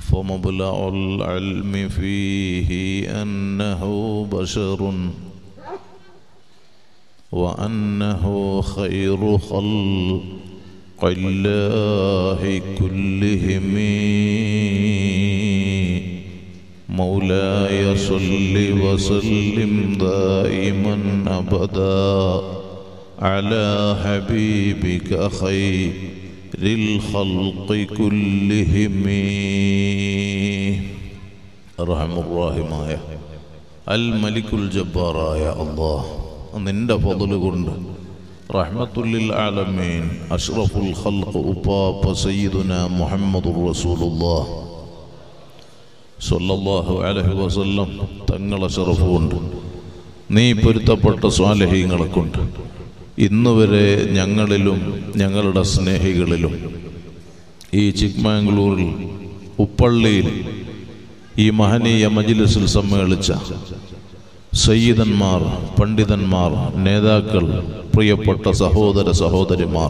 فمبلغ العلم فيه أنه بشر وأنه خير خلق الله كلهم مولاي صل وسلم دائما أبدا على حبيبك خير الخلق كلهم أرحم الراحمايا الملك الجبار يا الله നിന്റെ ഫضല് കൊണ്ട് റഹ്മത്തുല്ലിൽ ആലമീൻ അഷ്റഫുൽ ഖൽഖ് ഉപ്പാപ്പ സയ്യിദുന മുഹമ്മദുർ റസൂലുള്ളാഹ് സല്ലല്ലാഹു അലൈഹി വസല്ലം തങ്ങളെ ഷറഫ് കൊണ്ട് നീ പൊരുത്തപ്പെട്ട സ്വാലഹീങ്ങളെ കൊണ്ട് ഇന്ന് വരെ ഞങ്ങളിലും ഞങ്ങളുടെ സ്നേഹികളിലും ഈ ചിക്മാംഗ്ലൂരിൽ ഉപ്പള്ളിയിൽ ഈ മഹനീയ മജിലിസിൽ സമ്മേളിച്ച സയ്യിദന്മാർ പണ്ഡിതന്മാർ നേതാക്കൾ പ്രിയപ്പെട്ട സഹോദര സഹോദരിമാർ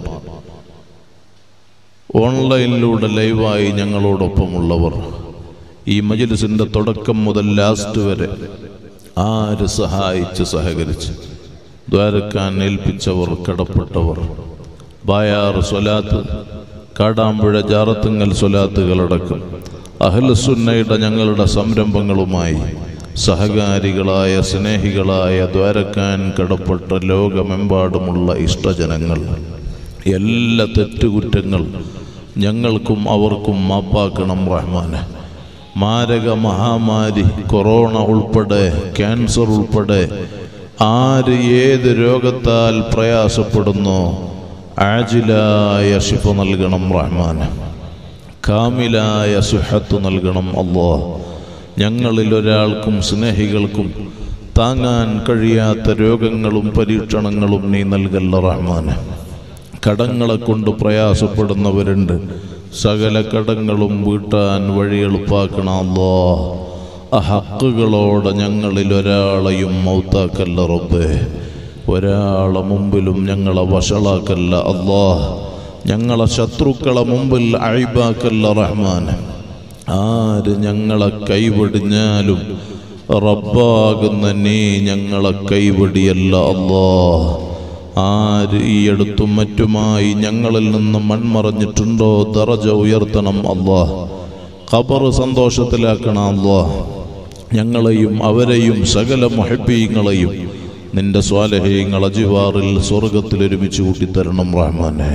ഓൺലൈനിലൂടെ ലൈവായി ഞങ്ങളോടൊപ്പമുള്ളവർ ഈ മജിലിസിന്റെ തുടക്കം മുതൽ ലാസ്റ്റ് വരെ ആര് സഹായിച്ച് സഹകരിച്ച് ദ്വാരക്കാൻ ഏൽപ്പിച്ചവർ കടപ്പെട്ടവർ ബായാർ സ്വലാത്ത് കാടാമ്പുഴ ജാറത്തുങ്ങൽ സ്വലാത്തുകളടക്കം അഹ്ലസുന്നയുടെ ഞങ്ങളുടെ സംരംഭങ്ങളുമായി സഹകാരികളായ സ്നേഹികളായ ദ്വാരക്കാൻ കടപ്പെട്ട ലോകമെമ്പാടുമുള്ള ഇഷ്ടജനങ്ങൾ എല്ലാ തെറ്റുകുറ്റങ്ങൾ ഞങ്ങൾക്കും അവർക്കും മാപ്പാക്കണം റഹ്മാന് മാരക മഹാമാരി കൊറോണ ഉൾപ്പെടെ ക്യാൻസർ ഉൾപ്പെടെ ആര് ഏത് രോഗത്താൽ പ്രയാസപ്പെടുന്നോ ആജിലായ ശിഫ നൽകണം റഹ്മാൻ കാമിലായ സുഹത്ത് നൽകണം അല്ലോ ഞങ്ങളിൽ ഒരാൾക്കും സ്നേഹികൾക്കും താങ്ങാൻ കഴിയാത്ത രോഗങ്ങളും പരീക്ഷണങ്ങളും നീ നൽകല്ല റഹ്മാൻ കടങ്ങളെ കൊണ്ട് പ്രയാസപ്പെടുന്നവരുണ്ട് സകല കടങ്ങളും വീട്ടാൻ വഴി എളുപ്പാക്കണം അല്ലോ ആ ഹക്കുകളോടെ ഞങ്ങളിൽ ഒരാളെയും മൗത്താക്കല്ല റബ്ബേ ഒരാളെ മുമ്പിലും ഞങ്ങളെ വഷളാക്കല്ല അല്ലാ ഞങ്ങളെ ശത്രുക്കളെ മുമ്പിൽ അഴിബാക്കല്ല റഹ്മാൻ ആര് ഞങ്ങളെ കൈവടിഞ്ഞാലും റബ്ബാകുന്ന നീ ഞങ്ങളെ കൈവടിയല്ല അല്ലാ ആര് ഈ അടുത്തും മറ്റുമായി ഞങ്ങളിൽ നിന്ന് മൺമറഞ്ഞിട്ടുണ്ടോ ദറജ ഉയർത്തണം അല്ലാ ഖബർ സന്തോഷത്തിലാക്കണം അല്ലാ ഞങ്ങളെയും അവരെയും സകല മൊഹബീങ്ങളെയും നിന്റെ സ്വാലഹീങ്ങൾ അജിവാറിൽ സ്വർഗത്തിൽ ഒരുമിച്ച് കൂട്ടിത്തരണം റഹ്മാനെ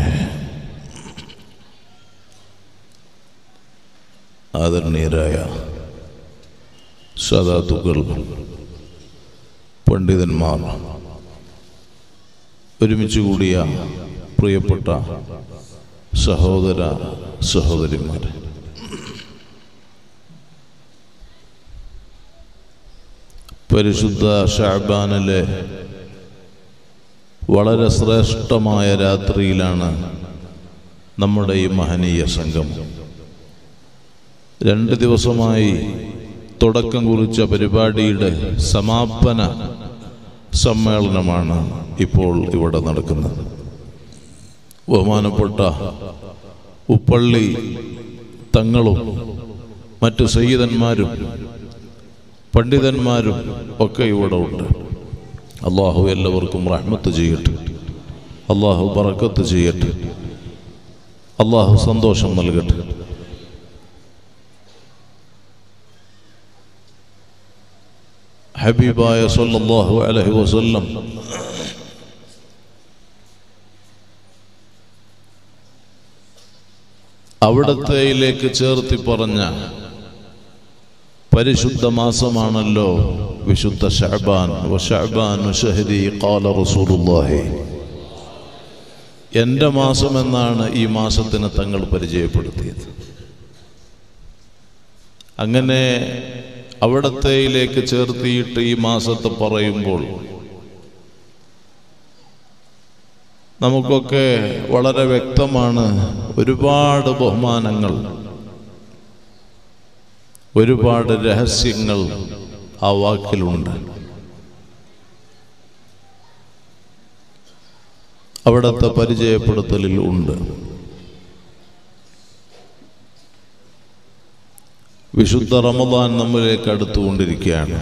ആദരണീയരായ സദാത്തുക്കൾ പണ്ഡിതന്മാർ ഒരുമിച്ച് കൂടിയ പ്രിയപ്പെട്ട സഹോദര സഹോദരിമാർ പരിശുദ്ധ ഷാബാനിലെ വളരെ ശ്രേഷ്ഠമായ രാത്രിയിലാണ് നമ്മുടെ ഈ മഹനീയ സംഘം രണ്ട് ദിവസമായി തുടക്കം കുറിച്ച പരിപാടിയുടെ സമാപന സമ്മേളനമാണ് ഇപ്പോൾ ഇവിടെ നടക്കുന്നത് ബഹുമാനപ്പെട്ട ഉപ്പള്ളി തങ്ങളും മറ്റു സയ്യിദന്മാരും പണ്ഡിതന്മാരും ഒക്കെ ഇവിടെ ഉണ്ട് അള്ളാഹു എല്ലാവർക്കും റഹ്മത്ത് ചെയ്യട്ടെ അള്ളാഹു ബറക്കത്ത് ചെയ്യട്ടെ അള്ളാഹു സന്തോഷം നൽകട്ടെ ഹബീബായ സല്ലല്ലാഹു അലൈഹി വസല്ലം അവിടത്തേയിലേക്ക് ചേർത്തി പറഞ്ഞ പരിശുദ്ധ മാസമാണല്ലോ വിശുദ്ധ ഷഅബാൻ വശഅബാൻ ഷഹരി ഖാല റസൂലുള്ളാഹി എൻ്റെ മാസം എന്നാണ് ഈ മാസത്തിന് തങ്ങൾ പരിചയപ്പെടുത്തിയത് അങ്ങനെ അവിടത്തേയിലേക്ക് ചേർത്തിയിട്ട് ഈ മാസത്തെ പറയുമ്പോൾ നമുക്കൊക്കെ വളരെ വ്യക്തമാണ് ഒരുപാട് ബഹുമാനങ്ങൾ ഒരുപാട് രഹസ്യങ്ങൾ ആ വാക്കിലുണ്ട് അവിടുത്തെ പരിചയപ്പെടുത്തലിൽ ഉണ്ട് വിശുദ്ധ റമദാൻ നമ്മിലേക്ക് അടുത്തുകൊണ്ടിരിക്കുകയാണ്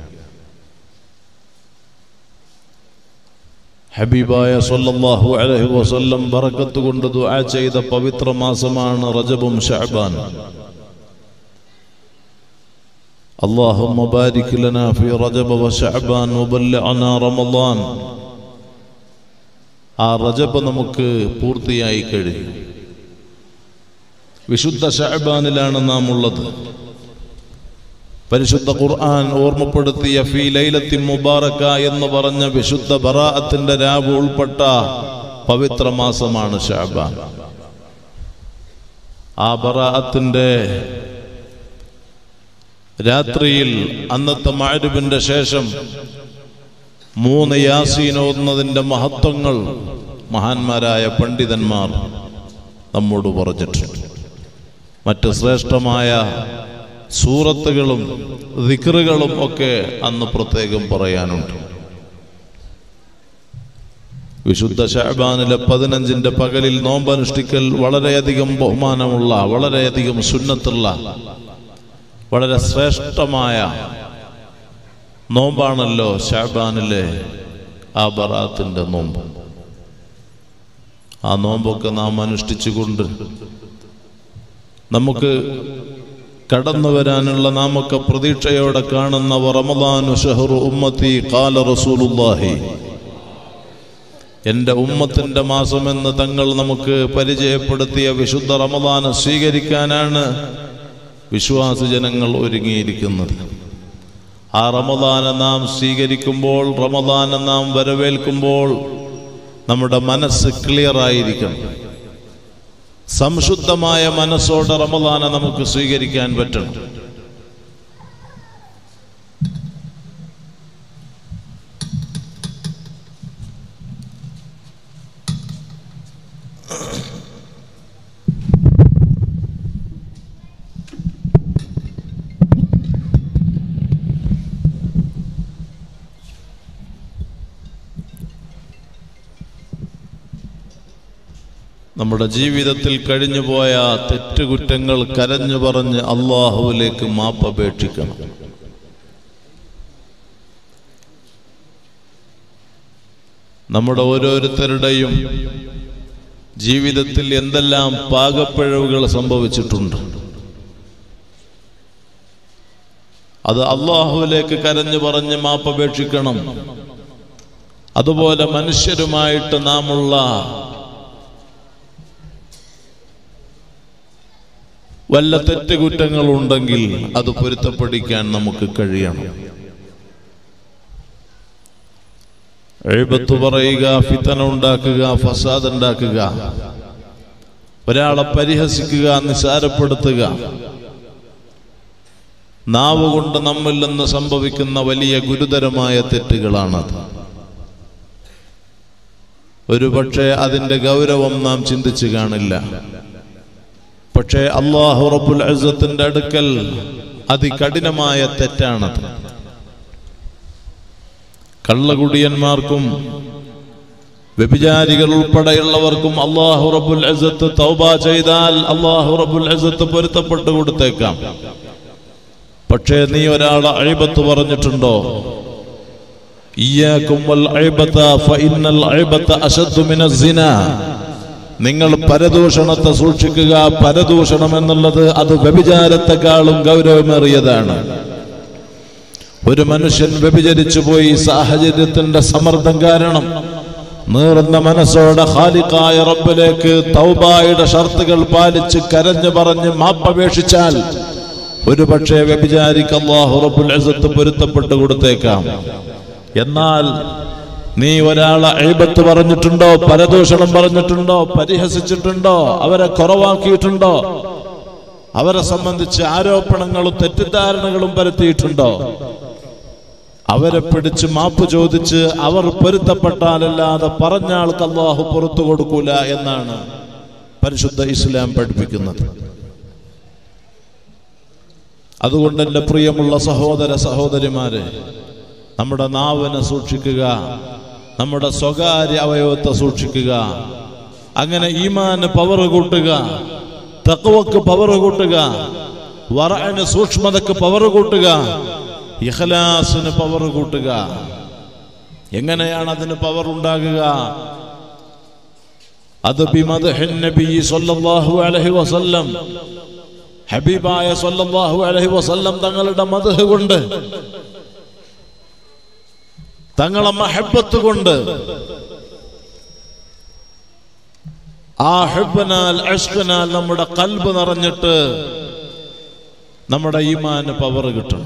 ഹബീബായ സല്ലല്ലാഹു അലൈഹി വസല്ലം ബറക്കത്ത് കൊണ്ട് ദുആ ചെയ്ത പവിത്ര മാസമാണ് റജബും ഷഅബാൻ اللهم بارك لنا في رجب وشعبان وبلغنا رمضان ആ റജബ് നമുക്ക് പൂർത്തിയായി കഴിഞ്ഞു വിശുദ്ധ ഷഅബാനിലാണ് നാം ഉള്ളത് പരിശുദ്ധ ഖുർആൻ ഓർമ്മപ്പെടുത്തിയ ഫീ ലൈലത്തി മുബാറക്ക എന്ന് പറഞ്ഞ വിശുദ്ധ ബറാഅത്തിന്റെ രാവ് ഉൾപ്പെട്ട പവിത്ര മാസമാണ് ഷഅബാൻ ആ ബറാഅത്തിന്റെ രാത്രിയിൽ അന്നത്തെ മഅരിബിന്റെ ശേഷം മൂന്ന് യാസീൻ ഓതുന്നതിന്റെ മഹത്വങ്ങൾ മഹാന്മാരായ പണ്ഡിതന്മാർ നമ്മോട് പറഞ്ഞിട്ടുണ്ട് മറ്റ് ശ്രേഷ്ഠമായ സൂറത്തുകളും ദിക്റുകളും ഒക്കെ അന്ന് പ്രത്യേകം പറയാനുണ്ട് വിശുദ്ധ ഷഹബാനിലെ പതിനഞ്ചിന്റെ പകലിൽ നോമ്പനുഷ്ഠിക്കൽ വളരെയധികം ബഹുമാനമുള്ള വളരെയധികം സുന്നത്തുള്ള വളരെ ശ്രേഷ്ഠമായ നോമ്പാണല്ലോ ഷാബാനിലെ ആ ബറാത്തിന്റെ നോമ്പ് ആ നോമ്പൊക്കെ നാം അനുഷ്ഠിച്ചുകൊണ്ട് നമുക്ക് കടന്നു വരാനുള്ള നാമൊക്കെ പ്രതീക്ഷയോടെ കാണുന്ന റമദാനു ഷഹറു ഉമ്മത്തി കാല റസൂലുല്ലാഹി എൻ്റെ ഉമ്മത്തിൻ്റെ മാസമെന്ന് തങ്ങൾ നമുക്ക് പരിചയപ്പെടുത്തിയ വിശുദ്ധ റമദാനെ സ്വീകരിക്കാനാണ് വിശ്വാസ ജനങ്ങൾ ഒരുങ്ങിയിരിക്കുന്നത് ആ റമദാനെ നാം സ്വീകരിക്കുമ്പോൾ റമദാനെ നാം വരവേൽക്കുമ്പോൾ നമ്മുടെ മനസ്സ് ക്ലിയർ ആയിരിക്കണം സംശുദ്ധമായ മനസ്സോടെ റമദാനെ നമുക്ക് സ്വീകരിക്കാൻ പറ്റണം നമ്മുടെ ജീവിതത്തിൽ കഴിഞ്ഞുപോയ തെറ്റുകുറ്റങ്ങൾ കരഞ്ഞു പറഞ്ഞ് അള്ളാഹുവിലേക്ക് മാപ്പപേക്ഷിക്കണം നമ്മുടെ ഓരോരുത്തരുടെയും ജീവിതത്തിൽ എന്തെല്ലാം പാകപ്പിഴവുകൾ സംഭവിച്ചിട്ടുണ്ട് അത് അള്ളാഹുവിലേക്ക് കരഞ്ഞു പറഞ്ഞ് മാപ്പപേക്ഷിക്കണം അതുപോലെ മനുഷ്യരുമായിട്ട് നാമുള്ള വല്ല തെറ്റുകുറ്റങ്ങളുണ്ടെങ്കിൽ അത് പൊരുത്തപ്പെടിക്കാൻ നമുക്ക് കഴിയണം എഴുപത്ത് പറയുക ഫിത്തന ഉണ്ടാക്കുക ഫസാദ് ഉണ്ടാക്കുക ഒരാളെ പരിഹസിക്കുക നിസാരപ്പെടുത്തുക നാവ് കൊണ്ട് നമ്മിൽ നിന്ന് സംഭവിക്കുന്ന വലിയ ഗുരുതരമായ തെറ്റുകളാണത് ഒരുപക്ഷെ അതിന്റെ ഗൗരവം നാം ചിന്തിച്ചു കാണില്ല പക്ഷേ അള്ളാഹു റബ്ബുൽ അസത്തിന്റെ അടുക്കൽ അതികഠിനമായ തെറ്റാണത് കള്ളകുടിയന്മാർക്കും വ്യഭിചാരികൾ ഉൾപ്പെടെയുള്ളവർക്കും അള്ളാഹു റബ്ബുൽ അസത്ത് തൗബ ചെയ്താൽ അള്ളാഹു റബ്ബുൽ അസത്ത് പൊരുത്തപ്പെട്ടു കൊടുത്തേക്കാം പക്ഷേ നീ ഒരാളെ അഴിബത്ത് പറഞ്ഞിട്ടുണ്ടോ ഇയ്യാക്കും വൽ അഴിബത്ത ഫഇന്നൽ അഴിബത്ത അശദ്ദു മിനസ് സിന നിങ്ങൾ പരദൂഷണത്തെ സൂക്ഷിക്കുക പരദൂഷണം എന്നുള്ളത് അത് വ്യഭിചാരത്തെക്കാളും ഗൗരവമേറിയതാണ് ഒരു മനുഷ്യൻ വ്യഭിചരിച്ചു പോയി സാഹചര്യത്തിന്റെ സമ്മർദ്ദം കാരണം നീറുന്ന മനസ്സോടെ ഖാലിഖായ റബ്ബിലേക്ക് തൗബായുടെ ഷർത്തുകൾ പാലിച്ച് കരഞ്ഞു പറഞ്ഞ് മാപ്പപേക്ഷിച്ചാൽ ഒരു പക്ഷേ വ്യഭിചാരിക്ക് അള്ളാഹു റബ്ബുൽ അസത്ത് പൊരുത്തപ്പെട്ട് കൊടുത്തേക്കാം എന്നാൽ നീ ഒരാളെ എഴുപത്ത് പറഞ്ഞിട്ടുണ്ടോ പരദൂഷണം പറഞ്ഞിട്ടുണ്ടോ പരിഹസിച്ചിട്ടുണ്ടോ അവരെ കുറവാക്കിയിട്ടുണ്ടോ അവരെ സംബന്ധിച്ച് ആരോപണങ്ങളും തെറ്റിദ്ധാരണകളും പരത്തിയിട്ടുണ്ടോ അവരെ പിടിച്ച് മാപ്പ് ചോദിച്ച് അവർ പൊരുത്തപ്പെട്ടാലല്ലാതെ പറഞ്ഞ ആൾക്ക് അള്ളാഹു പുറത്തു കൊടുക്കൂല എന്നാണ് പരിശുദ്ധ ഇസ്ലാം പഠിപ്പിക്കുന്നത് അതുകൊണ്ട് എൻ്റെ പ്രിയമുള്ള സഹോദര സഹോദരിമാരെ നമ്മുടെ നാവിനെ സൂക്ഷിക്കുക നമ്മുടെ സ്വകാര്യ അവയവത്തെ സൂക്ഷിക്കുക അങ്ങനെ ഈമാന് പവർ കൂട്ടുക തക്കവക്ക് പവർ കൂട്ടുക വറഅന് സൂക്ഷ്മതക്ക് പവർ കൂട്ടുക ഇഖ്ലാസിന് പവർ കൂട്ടുക എങ്ങനെയാണ് അതിന് പവർ ഉണ്ടാകുക അത് ബിമദ്ഹിൻ നബി സല്ലല്ലാഹു അലൈഹി വസല്ലം ഹബീബായ സല്ലല്ലാഹു അലൈഹി വസല്ലം തങ്ങളുടെ മദ്ഹ് കൊണ്ട് തങ്ങളെ മഹബത്ത് കൊണ്ട് ആ ഹബ്ബനാൽ അഷ്കനാൽ നമ്മുടെ കൽബ് നിറഞ്ഞിട്ട് നമ്മുടെ ഈമാന് പവർ കിട്ടണം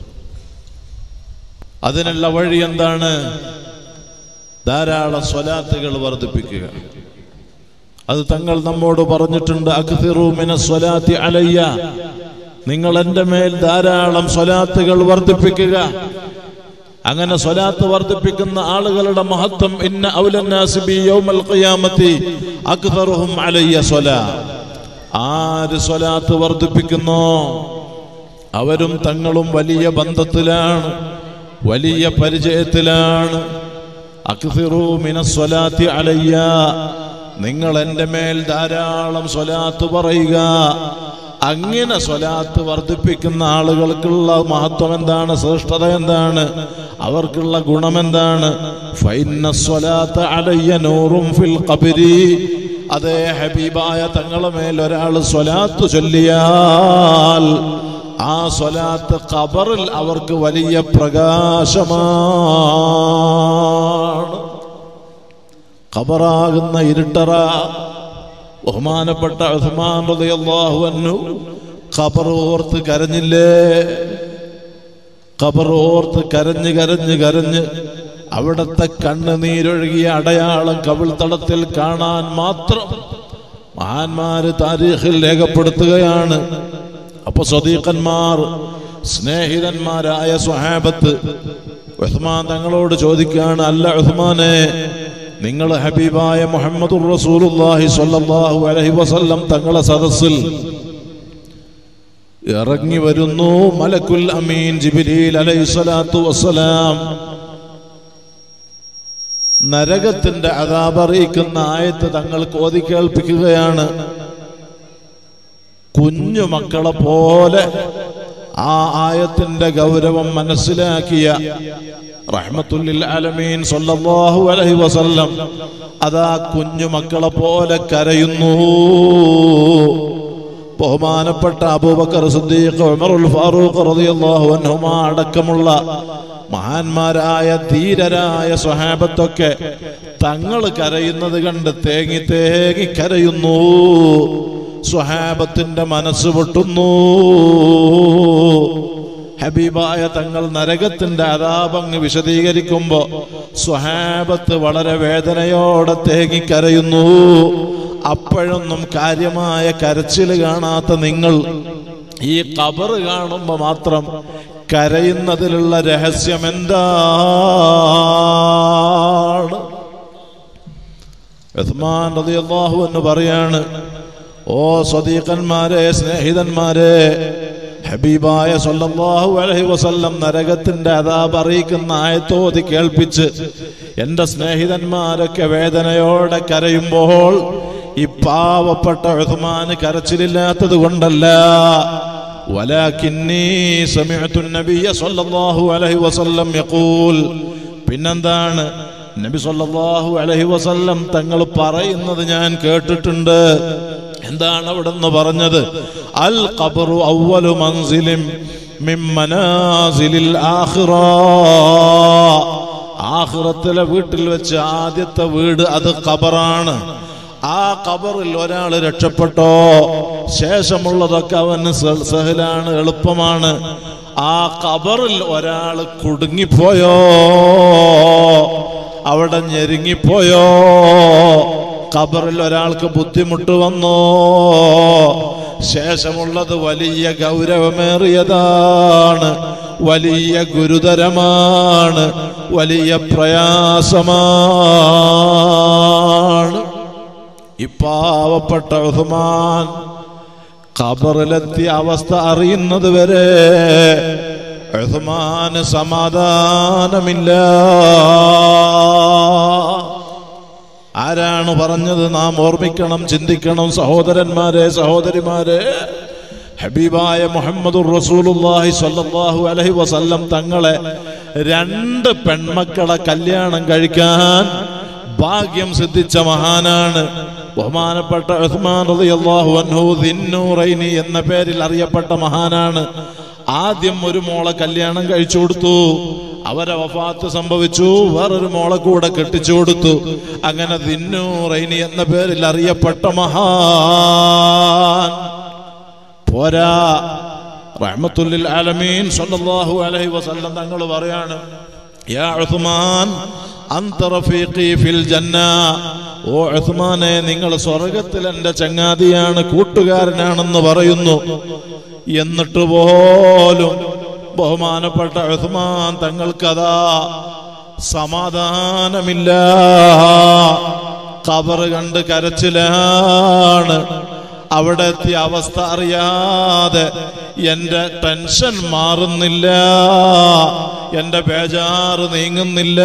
അതിനുള്ള വഴി എന്താണ് ധാരാളം സ്വലാത്തുകൾ വർദ്ധിപ്പിക്കുക അത് തങ്ങൾ നമ്മോട് പറഞ്ഞിട്ടുണ്ട് അക്തിറു മിന സ്വലാത്തി അലയ്യ നിങ്ങൾ എൻ്റെ മേൽ ധാരാളം സ്വലാത്തുകൾ വർദ്ധിപ്പിക്കുക അങ്ങനെ സ്വലാത്ത് വർദ്ധിപ്പിക്കുന്ന ആളുകളുടെ മഹത്വം ഇന്ന ഔലന്നാസി ബി യൗമൽ ഖിയാമത്തി അക്തറുഹും അലയ്യ സ്വലാ ആര് സ്വലാത്ത് വർദ്ധിപ്പിക്കുന്നോ അവരും തങ്ങളും വലിയ ബന്ധത്തിലാണ് വലിയ പരിചയത്തിലാണ് അക്തിറു മിന സ്വലാത്തി അലയ്യ നിങ്ങൾ എൻ്റെ മേൽ ധാരാളം സ്വലാത്ത് പറയുക അങ്ങനെ സ്വലാത്ത് വർദ്ധിപ്പിക്കുന്ന ആളുകൾക്കുള്ള മഹത്വം എന്താണ് ശ്രേഷ്ഠത എന്താണ് അവർക്കുള്ള ഗുണം എന്താണ് ഫൈന സ്വലാത്ത് അലയ്യ നൂറും ഫിൽ ഖബരി അതേ ഹബീബായ തങ്ങളെ മേൽ ഒരാൾ സ്വലാത്ത് ചൊല്ലിയാൽ ആ സ്വലാത്ത് ഖബറിൽ അവർക്ക് വലിയ പ്രകാശമാണ് ഖബറാകുന്ന ഇരുട്ടറ ബഹുമാനപ്പെട്ട ഉസ്മാൻ റളിയല്ലാഹു അൻഹു ഖബർ ഓർത്ത് കരഞ്ഞില്ലേ ഖബർ ഓർത്ത് കരഞ്ഞ് കരഞ്ഞ് കരഞ്ഞ് അവിടത്തെ കണ്ണുനീരൊഴുകിയ അടയാളം കവിൾത്തടത്തിൽ കാണാൻ മാത്രം മഹാന്മാര് താരീഖിൽ രേഖപ്പെടുത്തുകയാണ് അപ്പൊ സ്വദീഖന്മാർ സ്നേഹിതന്മാരായ സ്വഹാബത്ത് ഉസ്മാൻ തങ്ങളോട് ചോദിക്കുകയാണ് അല്ല ഉസ്മാനെ നിങ്ങൾ ഹബീബായ മുഹമ്മദുർ റസൂലുള്ളാഹി സ്വല്ലല്ലാഹു അലൈഹി വസല്ലം തങ്ങളെ സദസ്സിൽ ഇറങ്ങി വരുന്നു മലക്കുൽ അമീൻ ജിബ്രീൽ അലൈഹി സ്വലാത്തു വസ്സലാം നരകത്തിന്റെ അതാപറിയിക്കുന്ന ആയത്ത് തങ്ങൾക്ക് ഓതി കേൾപ്പിക്കുകയാണ് കുഞ്ഞു മക്കളെ പോലെ ആ ആയത്തിന്റെ ഗൗരവം മനസ്സിലാക്കിയ റഹ്മത്തുല്ലിൽ അലമീൻ സല്ലല്ലാഹു അലൈഹി വസല്ലം അതാ കുഞ്ഞു മക്കളെ പോലെ കരയുന്നു ബഹുമാനപ്പെട്ട അബൂബക്കർ സിദ്ദീഖ് ഉമറുൽ ഫാറൂഖ് റളിയല്ലാഹു അൻഹുമാ അടക്കമുള്ള മഹാന്മാരായ ധീരരായ സ്വഹാബത്തൊക്കെ തങ്ങൾ കരയുന്നത് കണ്ട് തേങ്ങി തേങ്ങി കരയുന്നു സ്വഹാബത്തിന്റെ മനസ്സ് പൊട്ടുന്നു ഹബീബായ തങ്ങൾ നരകത്തിന്റെ അതാപങ്ങ് വിശദീകരിക്കുമ്പോ സ്വഹാബത്ത് വളരെ വേദനയോടെ തേങ്ങിക്കരയുന്നു അപ്പോഴൊന്നും കാര്യമായ കരച്ചിൽ കാണാത്ത നിങ്ങൾ ഈ കബറ് കാണുമ്പോ മാത്രം കരയുന്നതിലുള്ള രഹസ്യം എന്താണ് ഉസ്മാൻ റളിയല്ലാഹു എന്ന് പറയാണ് ഓ സ്വദീഖന്മാരെ സ്നേഹിതന്മാരെ ഹബീബായ സല്ലല്ലാഹു അലൈഹി വസല്ലം നരകത്തിന്റെ അതാപ് അറിയിക്കുന്ന ആയത്തോതി കേൾപ്പിച്ച് എന്റെ സ്നേഹിതന്മാരൊക്കെ വേദനയോടെ കരയുമ്പോൾ ഈ പാവപ്പെട്ട ഉസ്മാന് കരച്ചിലില്ലാത്തത് കൊണ്ടല്ല ولكني سمعت النبي صلى الله عليه وسلم يقول പിന്നെന്താണ് നബി സല്ലല്ലാഹു അലൈഹി വസല്ലം തങ്ങൾ പറയുന്നത് ഞാൻ കേട്ടിട്ടുണ്ട് എന്താണ് അവിടെ നിന്ന് പറഞ്ഞത് അൽ ഖബറു അവ്വലു മൻസിലിം മിൻ മനാസിലിൽ ആഖിറ ആഖിറത്തിലെ വീട്ടിൽ വെച്ച് ആദ്യത്തെ വീട് അത് ഖബറാണ് ആ ഖബറിൽ ഒരാൾ രക്ഷപ്പെട്ടോ ശേഷമുള്ളതൊക്കെ അവന് സ- സഹലാണ് എളുപ്പമാണ് ആ ഖബറിൽ ഒരാൾ കുടുങ്ങിപ്പോയോ അവിടെ ഞെരുങ്ങിപ്പോയോ ഖബറിൽ ഒരാൾക്ക് ബുദ്ധിമുട്ട് വന്നോ ശേഷമുള്ളത് വലിയ ഗൗരവമേറിയതാണ് വലിയ ഗുരുതരമാണ് വലിയ പ്രയാസമാണ് ഈ പാവപ്പെട്ട ഉസ്മാൻ ഖബറിലെത്തിയ അവസ്ഥ അറിയുന്നത് വരെ ഉസ്മാന് സമാധാനമില്ല ആരാണ് പറഞ്ഞത് നാം ഓർമ്മിക്കണം ചിന്തിക്കണം സഹോദരന്മാരെ സഹോദരിമാരെ ഹബീബായ മുഹമ്മദുർ റസൂലുള്ളാഹി സ്വല്ലല്ലാഹു അലൈഹി വസല്ലം തങ്ങളെ രണ്ട് പെൺമക്കളെ കല്യാണം കഴിക്കാൻ ഭാഗ്യം സിദ്ധിച്ച മഹാനാണ് ബഹുമാനപ്പെട്ട ഉസ്മാൻ റളിയല്ലാഹു അൻഹു ദിന്നൂറൈനി എന്ന പേരിൽ അറിയപ്പെട്ട മഹാനാണ് ആദ്യം ഒരു മോളെ കല്യാണം കഴിച്ചു കൊടുത്തു അവരെ വഫാത്ത് സംഭവിച്ചു വേറൊരു മോളെ കൂടെ കെട്ടിച്ചു കൊടുത്തു അങ്ങനെ ദിന്നൂറൈനി എന്ന പേരിൽ അറിയപ്പെട്ട മഹാൻ പോരാ റഹ്മത്തുല്ലിൽ ആലമീൻ സല്ലല്ലാഹു അലൈഹി വസല്ലം തങ്ങൾ പറയാണ് യാ ഉസ്മാൻ അന്ത റഫീഖി ഫിൽ ജന്ന ഓ ഉസ്മാനെ നിങ്ങൾ സ്വർഗത്തിൽ എൻ്റെ ചങ്ങാതിയാണ് കൂട്ടുകാരനാണെന്ന് പറയുന്നു എന്നിട്ട് പോലും ബഹുമാനപ്പെട്ട ഉസ്മാൻ തങ്ങൾക്കതാ സമാധാനമില്ല കബറ് കണ്ട് കരച്ചിലാണ് അവിടെ എത്തിയ അവസ്ഥ അറിയാതെ എന്റെ ടെൻഷൻ മാറുന്നില്ല എന്റെ ബേജാറ് നീങ്ങുന്നില്ല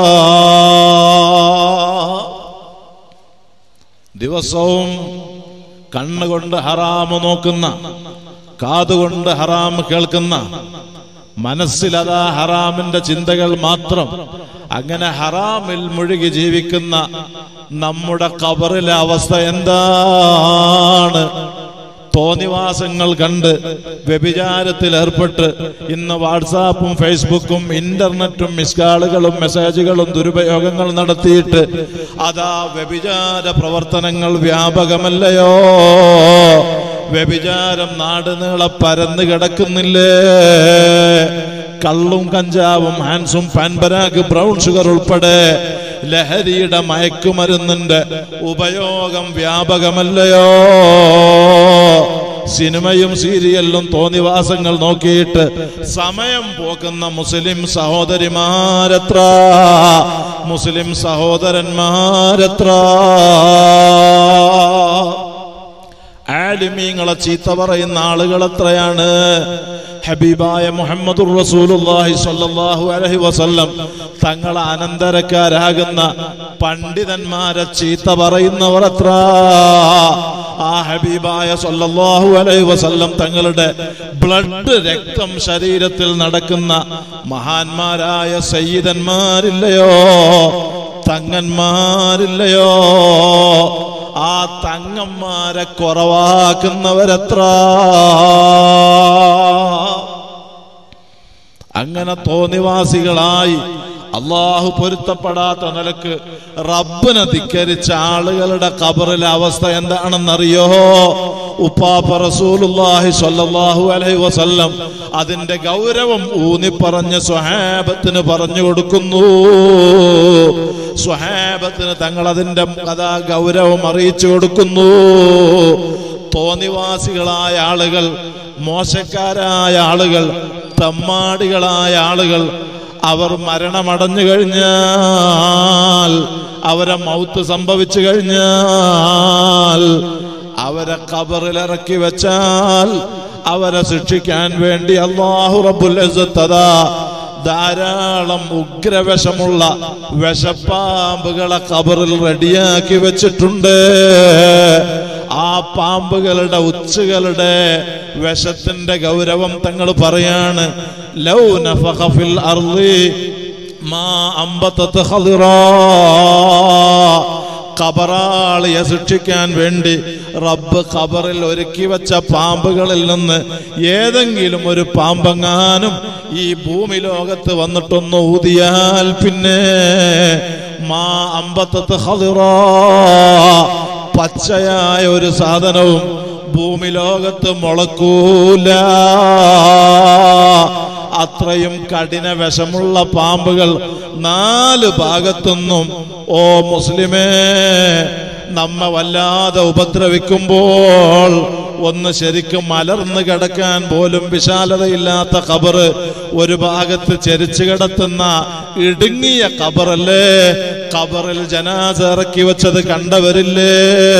ദിവസവും കണ്ണുകൊണ്ട് ഹറാമ് നോക്കുന്ന കാതുകൊണ്ട് ഹറാമ് കേൾക്കുന്ന മനസ്സിലതാ ഹറാമിന്റെ ചിന്തകൾ മാത്രം അങ്ങനെ ഹറാമിൽ മുഴുകി ജീവിക്കുന്ന നമ്മുടെ കബറിലെ അവസ്ഥ എന്താണ് തോന്നിവാസങ്ങൾ കണ്ട് വ്യഭിചാരത്തിൽ ഏർപ്പെട്ട് ഇന്ന് വാട്സാപ്പും ഫേസ്ബുക്കും ഇന്റർനെറ്റും മിസ്കാളുകളും മെസ്സേജുകളും ദുരുപയോഗങ്ങൾ നടത്തിയിട്ട് അതാ വ്യഭിചാര പ്രവർത്തനങ്ങൾ വ്യാപകമല്ലയോ വ്യഭിചാരം നാട് നീളെ പരന്നു കിടക്കുന്നില്ലേ കള്ളും കഞ്ചാവും ഹാൻസും പാൻപരാഗ് ബ്രൗൺ ഷുഗർ ഉൾപ്പെടെ ലഹരിയുടെ മയക്കുമരുന്നിന്റെ ഉപയോഗം വ്യാപകമല്ലയോ സിനിമയും സീരിയലിലും തോന്നിവാസങ്ങൾ നോക്കിയിട്ട് സമയം പോക്കുന്ന മുസ്ലിം സഹോദരിമാരത്ര മുസ്ലിം സഹോദരന്മാരത്ര ആലിമീങ്ങളെ ചീത്ത പറയുന്ന ആളുകൾ എത്രയാണ് ഹബീബായ മുഹമ്മദുർ റസൂലുള്ളാഹി സ്വല്ലല്ലാഹു അലൈഹി വസല്ലം തങ്ങളെ അനന്തരക്കാരാകുന്ന പണ്ഡിതന്മാരെ ചീത്ത പറയുന്നവർ എത്ര ആ ഹബീബായ സ്വല്ലല്ലാഹു അലൈഹി വസല്ലം തങ്ങളുടെ ബ്ലഡ് രക്തം ശരീരത്തിൽ നടക്കുന്ന മഹാന്മാരായ സയ്യിദന്മാരില്ലയോ തങ്ങന്മാരില്ലയോ ആ തങ്ങന്മാരെ കുറവാക്കുന്നവരെത്ര അങ്ങനെ തോന്നിവാസികളായി അള്ളാഹു പൊരുത്തപ്പെടാത്ത നിലക്ക് റബ്ബിനെ ധിക്കരിച്ച ആളുകളുടെ കബറിലെ അവസ്ഥ എന്താണെന്നറിയോ ഉപ്പാപ്പ റസൂലുള്ളാഹി സ്വല്ലല്ലാഹു അലൈഹി വസല്ലം അതിന്റെ ഗൗരവം ഊന്നി പറഞ്ഞ് സ്വഹാബത്തിന് പറഞ്ഞു കൊടുക്കുന്നു സ്വഹാബത്തിന് തങ്ങൾ അതിന്റെ കഥാ ഗൗരവം അറിയിച്ചു കൊടുക്കുന്നു തോന്നിവാസികളായ ആളുകൾ മോശക്കാരായ ആളുകൾ തമ്മാടികളായ ആളുകൾ അവർ മരണമടഞ്ഞു കഴിഞ്ഞാൽ അവരെ മൗത്ത് സംഭവിച്ചു കഴിഞ്ഞാൽ അവരെ കബറിലിറക്കി വെച്ചാൽ അവരെ ശിക്ഷിക്കാൻ വേണ്ടി അള്ളാഹു റബ്ബുൽ ഇസ്സത്ത് അതാ ധാരാളം ഉഗ്രവിഷമുള്ള വിഷപ്പാമ്പുകളെ കബറിൽ റെഡിയാക്കി വെച്ചിട്ടുണ്ട് ആ പാമ്പുകളുടെ ഉച്ചുകളുടെ വിഷത്തിന്റെ ഗൗരവം തങ്ങൾ പറയാണ് ലൗ നഫഖ ഫിൽ അർളി മാ അമ്പത്തത് ഖദിറാ ഖബറാളിയെ ശിക്ഷിക്കാൻ വേണ്ടി റബ്ബ് ഖബറിൽ ഒരുക്കി വെച്ച പാമ്പുകളിൽ നിന്ന് ഏതെങ്കിലും ഒരു പാമ്പെങ്ങാനും ഈ ഭൂമി ലോകത്ത് വന്നിട്ടൊന്ന് ഊതിയാൽ പിന്നെ മാ അമ്പത്തത്ത് ഖദിറാ പച്ചയായ ഒരു സാധനവും ഭൂമി ലോകത്ത് മുളക്കൂല അത്രയും കഠിന വിഷമുള്ള പാമ്പുകൾ നാല് ഭാഗത്തുനിന്നും ഓ മുസ്ലിമേ നമ്മെ വല്ലാതെ ഉപദ്രവിക്കുമ്പോൾ ഒന്ന് ശരിക്കും മലർന്നു കിടക്കാൻ പോലും വിശാലതയില്ലാത്ത ഖബറ് ഒരു ഭാഗത്ത് ചെരിച്ചു കിടത്തുന്ന ഇടുങ്ങിയ ഖബറല്ലേ ഖബറിൽ ജനാസ ഇറക്കി വെച്ചത് കണ്ടവരില്ലേ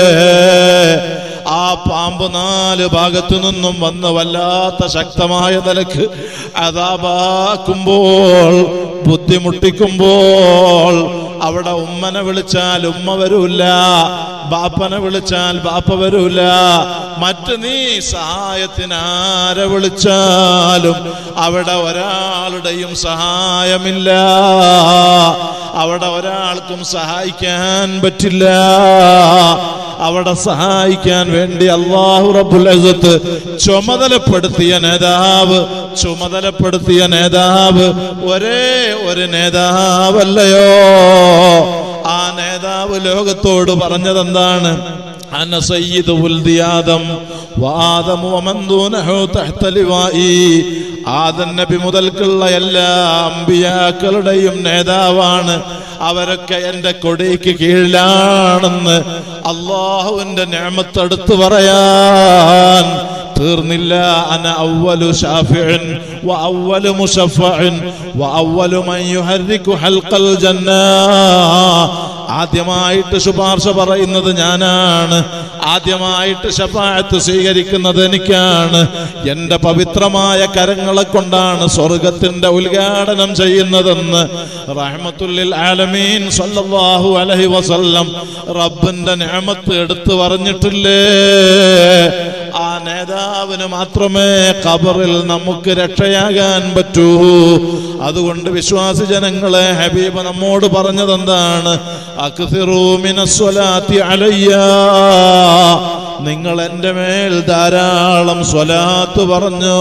ആ പാമ്പ് നാല് ഭാഗത്തു നിന്നും വന്ന് വല്ലാത്ത ശക്തമായ നിലക്ക് അതാപാക്കുമ്പോൾ ബുദ്ധിമുട്ടിക്കുമ്പോൾ അവിടെ ഉമ്മനെ വിളിച്ചാൽ ഉമ്മ വരൂല ബാപ്പനെ വിളിച്ചാൽ ബാപ്പ വരൂല മറ്റ് നീ സഹായത്തിന് ആരെ വിളിച്ചാലും അവിടെ ഒരാളുടെയും സഹായമില്ല അവിടെ ഒരാൾക്കും സഹായിക്കാൻ പറ്റില്ല അവിടെ സഹായിക്കാൻ വേണ്ടി അള്ളാഹു റബ്ബുൽ അസത്ത് ചുമതലപ്പെടുത്തിയ നേതാവ് ചുമതലപ്പെടുത്തിയ നേതാവ് ഒരേ ഒരു നേതാവല്ലയോ ആ നേതാവ് ലോകത്തോട് പറഞ്ഞതെന്താണ് അന സയ്യിദ് ഉൽദി ആദം വാദം വമൻ ദൂനഹു തഹ്ത ലിവാഇ ആദം നബി മുതൽക്കുള്ള എല്ലാ അമ്പിയാക്കളുടെയും നേതാവാണ് അവരൊക്കെ എൻ്റെ കൊടിക്ക് കീഴിലാണെന്ന് അള്ളാഹുവിന്റെ ഞാമത്തെടുത്ത് പറയാൻ തീർന്നില്ല അന അവലു ഷാഫിൻ വ അവലു മുഷഫഇൻ വ അവലു മൻ യുഹർരികു ഹൽഖൽ ജന്ന ആദ്യമായിട്ട് ശുപാർശ പറയുന്നത് ഞാനാണ് ആദ്യമായിട്ട് ഷഫായത്ത് സ്വീകരിക്കുന്നത് എനിക്കാണ് എന്റെ പവിത്രമായ കരങ്ങളെ കൊണ്ടാണ് സ്വർഗത്തിന്റെ ഉദ്ഘാടനം ചെയ്യുന്നതെന്ന് റഹ്മത്തുല്ലിൽ ആലമീൻ സല്ലല്ലാഹു അലൈഹി വസല്ലം റബ്ബിന്റെ നിഅമത്ത് എടുത്തു പറഞ്ഞിട്ടില്ലേ ആ നേതാവിന് മാത്രമേ ഖബറിൽ നമുക്ക് രക്ഷയാകാൻ പറ്റൂ അതുകൊണ്ട് വിശ്വാസി ജനങ്ങളെ ഹബീബ് നമ്മോട് പറഞ്ഞതെന്താണ് അക്സിറൂ മിനസ്വലാത്തി അലയ്യ നിങ്ങൾ എൻ്റെ മേൽ ധാരാളം സ്വലാത്ത് പറഞ്ഞോ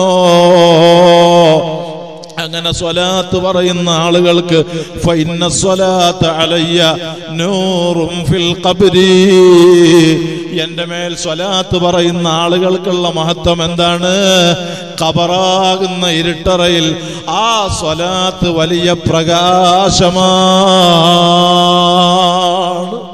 അങ്ങനെ സ്വലാത്ത് പറയുന്ന ആളുകൾക്ക് ഫൈന സ്വലാത്ത് അലയ്യ നൂറും ഫിൽ ഖബ്രി എന്റെ മേൽ സ്വലാത്ത് പറയുന്ന ആളുകൾക്കുള്ള മഹത്വം എന്താണ് ഖബറാകുന്ന ഇരുട്ടറയിൽ ആ സ്വലാത്ത് വലിയ പ്രകാശമാണ്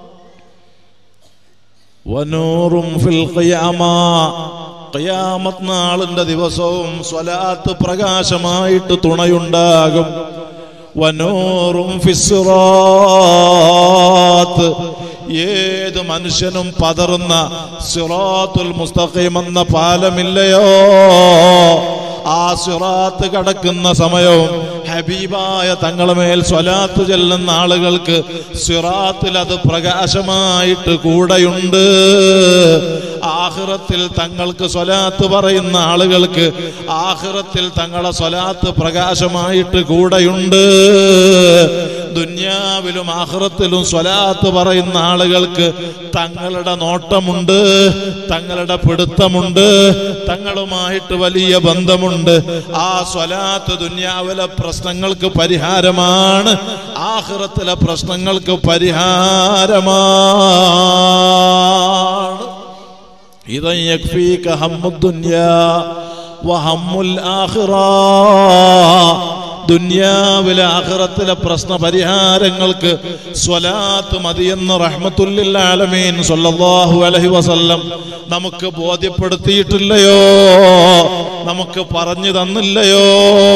വനൂറും ഫിൽ ഖിയാമ ഖിയാമത്ത് നാളിന്റെ ദിവസവും സ്വലാത്ത് പ്രകാശമായിട്ട് തുണയുണ്ടാകും വനൂറും ഫിസ്റാത്ത് ഏത് മനുഷ്യനും പതറുന്ന സിറാത്തുൽ മുസ്തഖീം എന്ന പാലമില്ലയോ ആ സിറാത്ത് കടക്കുന്ന സമയവും ഹബീബായ തങ്ങളെ മേൽ സ്വലാത്ത് ചെല്ലുന്ന ആളുകൾക്ക് സിറാത്തിൽ അത് പ്രകാശമായിട്ട് കൂടെയുണ്ട് ആഹ്റത്തിൽ തങ്ങൾക്ക് സ്വലാത്ത് പറയുന്ന ആളുകൾക്ക് ആഹ്റത്തിൽ തങ്ങളെ സ്വലാത്ത് പ്രകാശമായിട്ട് കൂടെയുണ്ട് ദുന്യാവിലും ആഹ്റത്തിലും സ്വലാത്ത് പറയുന്ന ആളുകൾക്ക് തങ്ങളുടെ നോട്ടമുണ്ട് തങ്ങളുടെ പിടുത്തമുണ്ട് തങ്ങളുമായിട്ട് വലിയ ബന്ധമുണ്ട് ആ സ്വലാത്ത് ദുന്യാവിലെ പ്രശ്നങ്ങൾക്ക് പരിഹാരമാണ് ആഹ്റത്തിലെ പ്രശ്നങ്ങൾക്ക് പരിഹാരമാണ് ഇതൻ യക്ഫീക ഹമ്മുദ്ദുന്യാ വഹമ്മുൽ ആഖിറ ദുന്യാവിലെ ആഖിറത്തിലെ പ്രശ്ന പരിഹാരങ്ങൾക്ക് സ്വലാത്ത് മതിയെന്ന് റഹ്മത്തുല്ലിൽ ആലമീൻ സല്ലല്ലാഹു അലൈഹി വസല്ലം നമുക്ക് ബോധ്യപ്പെടുത്തിയിട്ടില്ലയോ നമുക്ക് പറഞ്ഞു തന്നില്ലയോ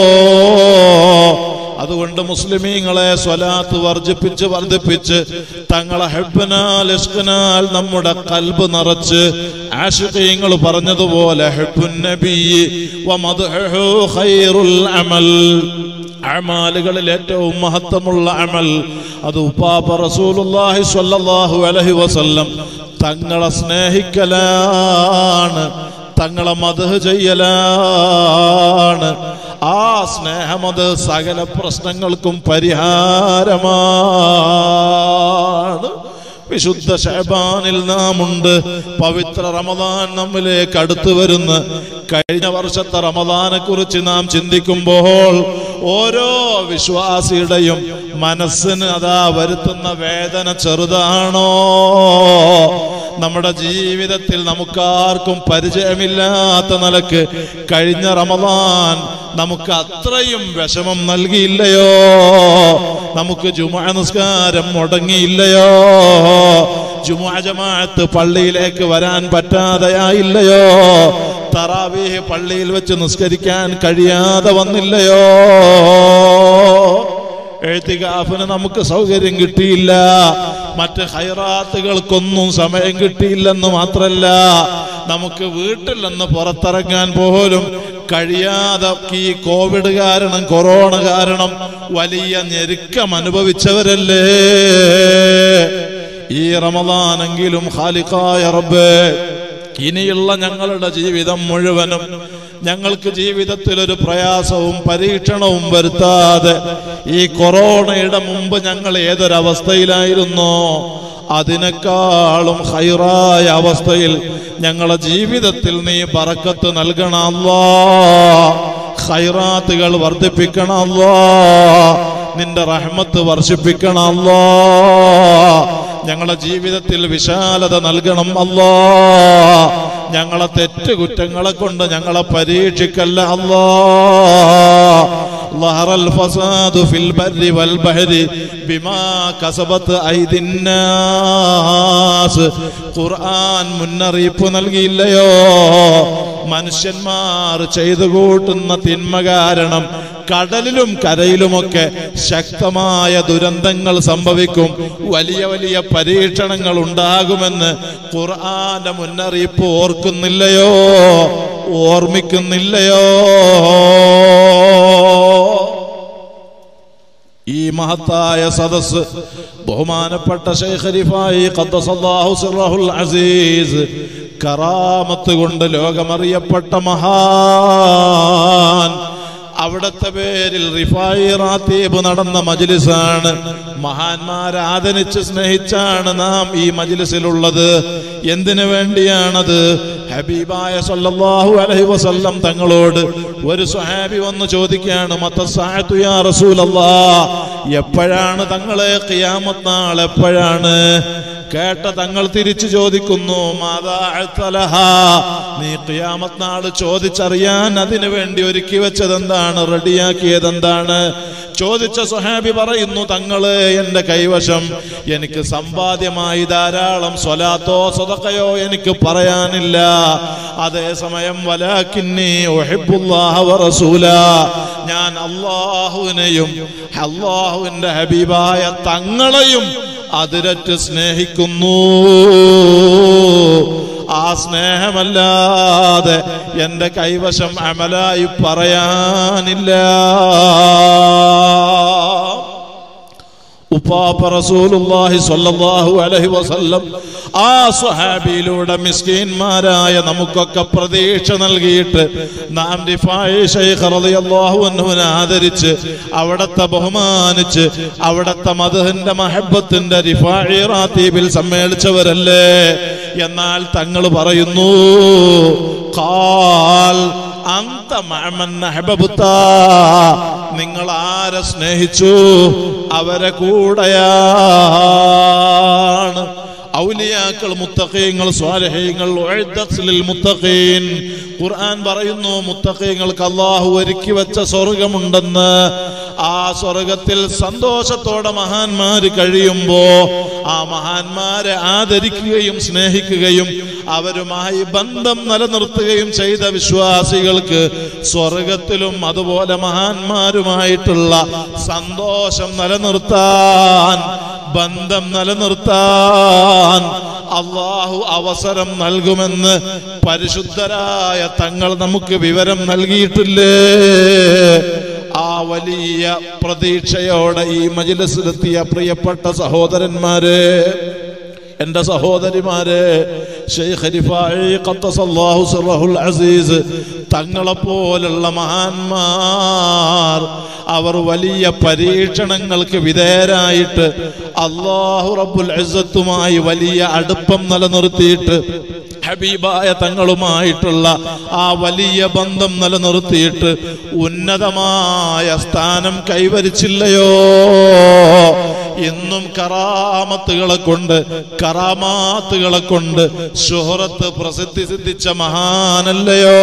അതുകൊണ്ട് മുസ്ലിമീങ്ങളെ സ്വലാത്ത് വർജിപ്പിച്ച് വർദ്ധിപ്പിച്ച് തങ്ങളെ ഹെബിനാൽ ഇഷ്കനാൽ നമ്മുടെ കൽബ് നിറച്ച് ആഷിഖീങ്ങൾ പറഞ്ഞതുപോലെ ഹെബുൻ നബി വമദ്ഹുഹു ഖൈറുൽ അമൽ അമാലുകളിൽ ഏറ്റവും മഹത്വമുള്ള അമൽ അത് ഉപ്പാപ്പ റസൂലുള്ളാഹി സ്വല്ലല്ലാഹു അലൈഹി വസല്ലം തങ്ങളെ സ്നേഹിക്കലാണ് തങ്ങളെ മതഹ് ചെയ്യലാണ് ആ സ്നേഹമത് സകല പ്രശ്നങ്ങൾക്കും പരിഹാരമാണ് വിശുദ്ധ ഷഹബാനിൽ നാം ഉണ്ട് പവിത്ര റമദാൻ നമ്മിലേക്ക് അടുത്തു വരുന്ന കഴിഞ്ഞ വർഷത്തെ റമദാനെ കുറിച്ച് നാം ചിന്തിക്കുമ്പോൾ ഓരോ വിശ്വാസിയുടെയും മനസ്സിന് അതാ വരുത്തുന്ന വേദന ചെറുതാണോ നമ്മുടെ ജീവിതത്തിൽ നമുക്കാർക്കും പരിചയമില്ലാത്ത നിലക്ക് കഴിഞ്ഞ റമദാൻ നമുക്ക് അത്രയും വിഷമം നൽകിയില്ലയോ നമുക്ക് ജുമാ നിസ്കാരം മുടങ്ങിയില്ലയോ ജുമാ ജമാഅത്ത് പള്ളിയിലേക്ക് വരാൻ പറ്റാതെയായില്ലയോ തറാവീഹ് പള്ളിയിൽ വെച്ച് നിസ്കരിക്കാൻ കഴിയാതെ വന്നില്ലയോ എഴുത്തികാഫിന് നമുക്ക് സൗകര്യം കിട്ടിയില്ല മറ്റ് ഹൈറാത്തുകൾക്കൊന്നും സമയം കിട്ടിയില്ലെന്ന് മാത്രല്ല നമുക്ക് വീട്ടിൽ നിന്ന് പുറത്തിറങ്ങാൻ പോലും കഴിയാതെ ഈ കോവിഡ് കാരണം കൊറോണ കാരണം വലിയ ഞെരുക്കം അനുഭവിച്ചവരല്ലേ ഈ റമദാനെങ്കിലും ഖാലിഖായ റബ്ബേ ഇനിയുള്ള ഞങ്ങളുടെ ജീവിതം മുഴുവനും ഞങ്ങൾക്ക് ജീവിതത്തിൽ ഒരു പ്രയാസവും പരീക്ഷണവും വരുത്താതെ ഈ കൊറോണയുടെ മുമ്പ് ഞങ്ങൾ ഏതൊരവസ്ഥയിലായിരുന്നോ അതിനേക്കാളും ഹൈറായ അവസ്ഥയിൽ ഞങ്ങളെ ജീവിതത്തിൽ നീ പറക്കത്ത് നൽകണമല്ലോ ഹൈറാത്തുകൾ വർദ്ധിപ്പിക്കണമല്ലോ നിന്റെ റഹ്മത്ത് വർഷിപ്പിക്കണമല്ലോ ഞങ്ങളുടെ ജീവിതത്തിൽ വിശാലത നൽകണം അല്ലോ ഞങ്ങളെ തെറ്റ് കുറ്റങ്ങളെ കൊണ്ട് ഞങ്ങളെ പരീക്ഷിക്കല്ല അല്ലോ ظهر الفساد في البر والبحر بما كسبت أيدي الناس ഖുർആൻ മുന്നറിയിപ്പ് നൽകിയില്ലയോ മനുഷ്യന്മാർ ചെയ്തു കൂട്ടുന്ന തിന്മ കാരണം കടലിലും കരയിലുമൊക്കെ ശക്തമായ ദുരന്തങ്ങൾ സംഭവിക്കും വലിയ വലിയ പരീക്ഷണങ്ങൾ ഉണ്ടാകുമെന്ന് ഖുർആന്റെ മുന്നറിയിപ്പ് ഓർക്കുന്നില്ലയോ ഓർമ്മിക്കുന്നില്ലയോ ഈ മഹത്തായ സദസ് ബഹുമാനപ്പെട്ട ശൈഖ് ഖലീഫായി ഖദ്ദസല്ലാഹു സിറഹുൽ അസീസ് കറാമത്ത് കൊണ്ട് ലോകമറിയപ്പെട്ട മഹാൻ അവിടത്തെ പേരിൽ റിഫായി റാത്തീബ് നടന്ന മജ്ലിസാണ് മഹാന്മാരെ ആദരിച്ച് സ്നേഹിച്ചാണ് നാം ഈ മജ്ലിസിലുള്ളത് എന്തിനു വേണ്ടിയാണത് ഹബീബായ സല്ലല്ലാഹു അലൈഹി വസല്ലം തങ്ങളോട് ഒരു സ്വഹാബി വന്ന് ചോദിക്കുകയാണ് മത്തസാഅത്തു യാ റസൂലല്ലാ എപ്പോഴാണ് തങ്ങളെ ഖിയാമത്ത് നാൾ എപ്പോഴാണ് കേട്ട തങ്ങൾ തിരിച്ചു ചോദിക്കുന്നു മാതാ അഅ്തലഹ? നീ ഖിയാമത്ത് നാള് ചോദിച്ചറിയാൻ അതിനു വേണ്ടി ഒരുക്കി വെച്ചത് എന്താണ് റെഡിയാക്കിയത് എന്താണ് ചോദിച്ച സുഹാബി പറയുന്നു തങ്ങള് എന്റെ കൈവശം എനിക്ക് സമ്പാദ്യമായി ധാരാളം സ്വലാത്തോ സ്വതക്കയോ എനിക്ക് പറയാനില്ല അതേസമയം വലാക്കിന്നി ഉഹിബ്ബുല്ലാഹ വറസൂല ഞാൻ അള്ളാഹുവിനെയും അള്ളാഹുവിന്റെ ഹബീബായ തങ്ങളെയും അതിരറ്റ് സ്നേഹിക്കുന്നു ആ സ്നേഹമല്ലാതെ എന്റെ കൈവശം അമലായി പറയാനില്ല ഉപ്പാപ്പ റസൂലുള്ളാഹി സ്വല്ലല്ലാഹു അലൈഹി വസല്ലം ആ സ്വഹാബിയിലൂടെ മിസ്കീന്മാരായ നമുക്കൊക്കെ പ്രതീക്ഷ നൽകിയിട്ട് നാം റിഫായി ശൈഖ് റളിയല്ലാഹു അൻഹുവിനെ ആദരിച്ച് അവിടത്തെ ബഹുമാനിച്ച് അവിടത്തെ മധുഹിന്റെ മഹബത്തിന്റെ റിഫായി റാത്തീബിൽ സമ്മേളിച്ചവരല്ലേ എന്നാൽ തങ്ങൾ പറയുന്നു ഖാൽ അന്ത മഅമൻ അഹ്ബബ്ത നിങ്ങൾ ആരെ സ്നേഹിച്ചു അവരെ കൂടെയാണ് ഔലിയാക്കൾ മുത്തഖീങ്ങൾ സ്വാലഹീങ്ങൾ ഉഅദ്ദത്ത് ലിൽ മുത്തഖീൻ ഖുർആൻ പറയുന്നു മുത്തഖീങ്ങൾക്ക് അള്ളാഹു ഒരുക്കി വെച്ച സ്വർഗമുണ്ടെന്ന് ആ സ്വർഗത്തിൽ സന്തോഷത്തോടെ മഹാന്മാര് കഴിയുമ്പോ ആ മഹാന്മാരെ ആദരിക്കുകയും സ്നേഹിക്കുകയും അവരുമായി ബന്ധം നിലനിർത്തുകയും ചെയ്ത വിശ്വാസികൾക്ക് സ്വർഗത്തിലും അതുപോലെ മഹാന്മാരുമായിട്ടുള്ള സന്തോഷം നിലനിർത്താൻ ബന്ധം നിലനിർത്താൻ അള്ളാഹു അവസരം നൽകുമെന്ന് പരിശുദ്ധരായ തങ്ങൾ നമുക്ക് വിവരം നൽകിയിട്ടില്ലേ ആ വലിയ പ്രതീക്ഷയോടെ ഈ മജിലസിലെത്തിയ പ്രിയപ്പെട്ട സഹോദരന്മാരെ എന്റെ സഹോദരിമാരെ ഷെയ്ഖ് ഖലിഫായി ഖദ്ദസല്ലാഹു സിറഹുൽ അസീസ് തങ്ങളെ പോലുള്ള മഹാന്മാർ അവർ വലിയ പരീക്ഷണങ്ങൾക്ക് വിധേയരായിട്ട് അള്ളാഹു റബ്ബുൽ ഇസ്സത്തുമായി വലിയ അടുപ്പം നിലനിർത്തിയിട്ട് ഹബീബായ തങ്ങളുമായിട്ടുള്ള ആ വലിയ ബന്ധം നിലനിർത്തിയിട്ട് ഉന്നതമായ സ്ഥാനം കൈവരിച്ചില്ലയോ ഇന്നും കറാമത്തുകളെ കൊണ്ട് കറാമാത്തുകളെ കൊണ്ട് ശുഹറത്ത് പ്രസിദ്ധി സിദ്ധിച്ച മഹാനല്ലയോ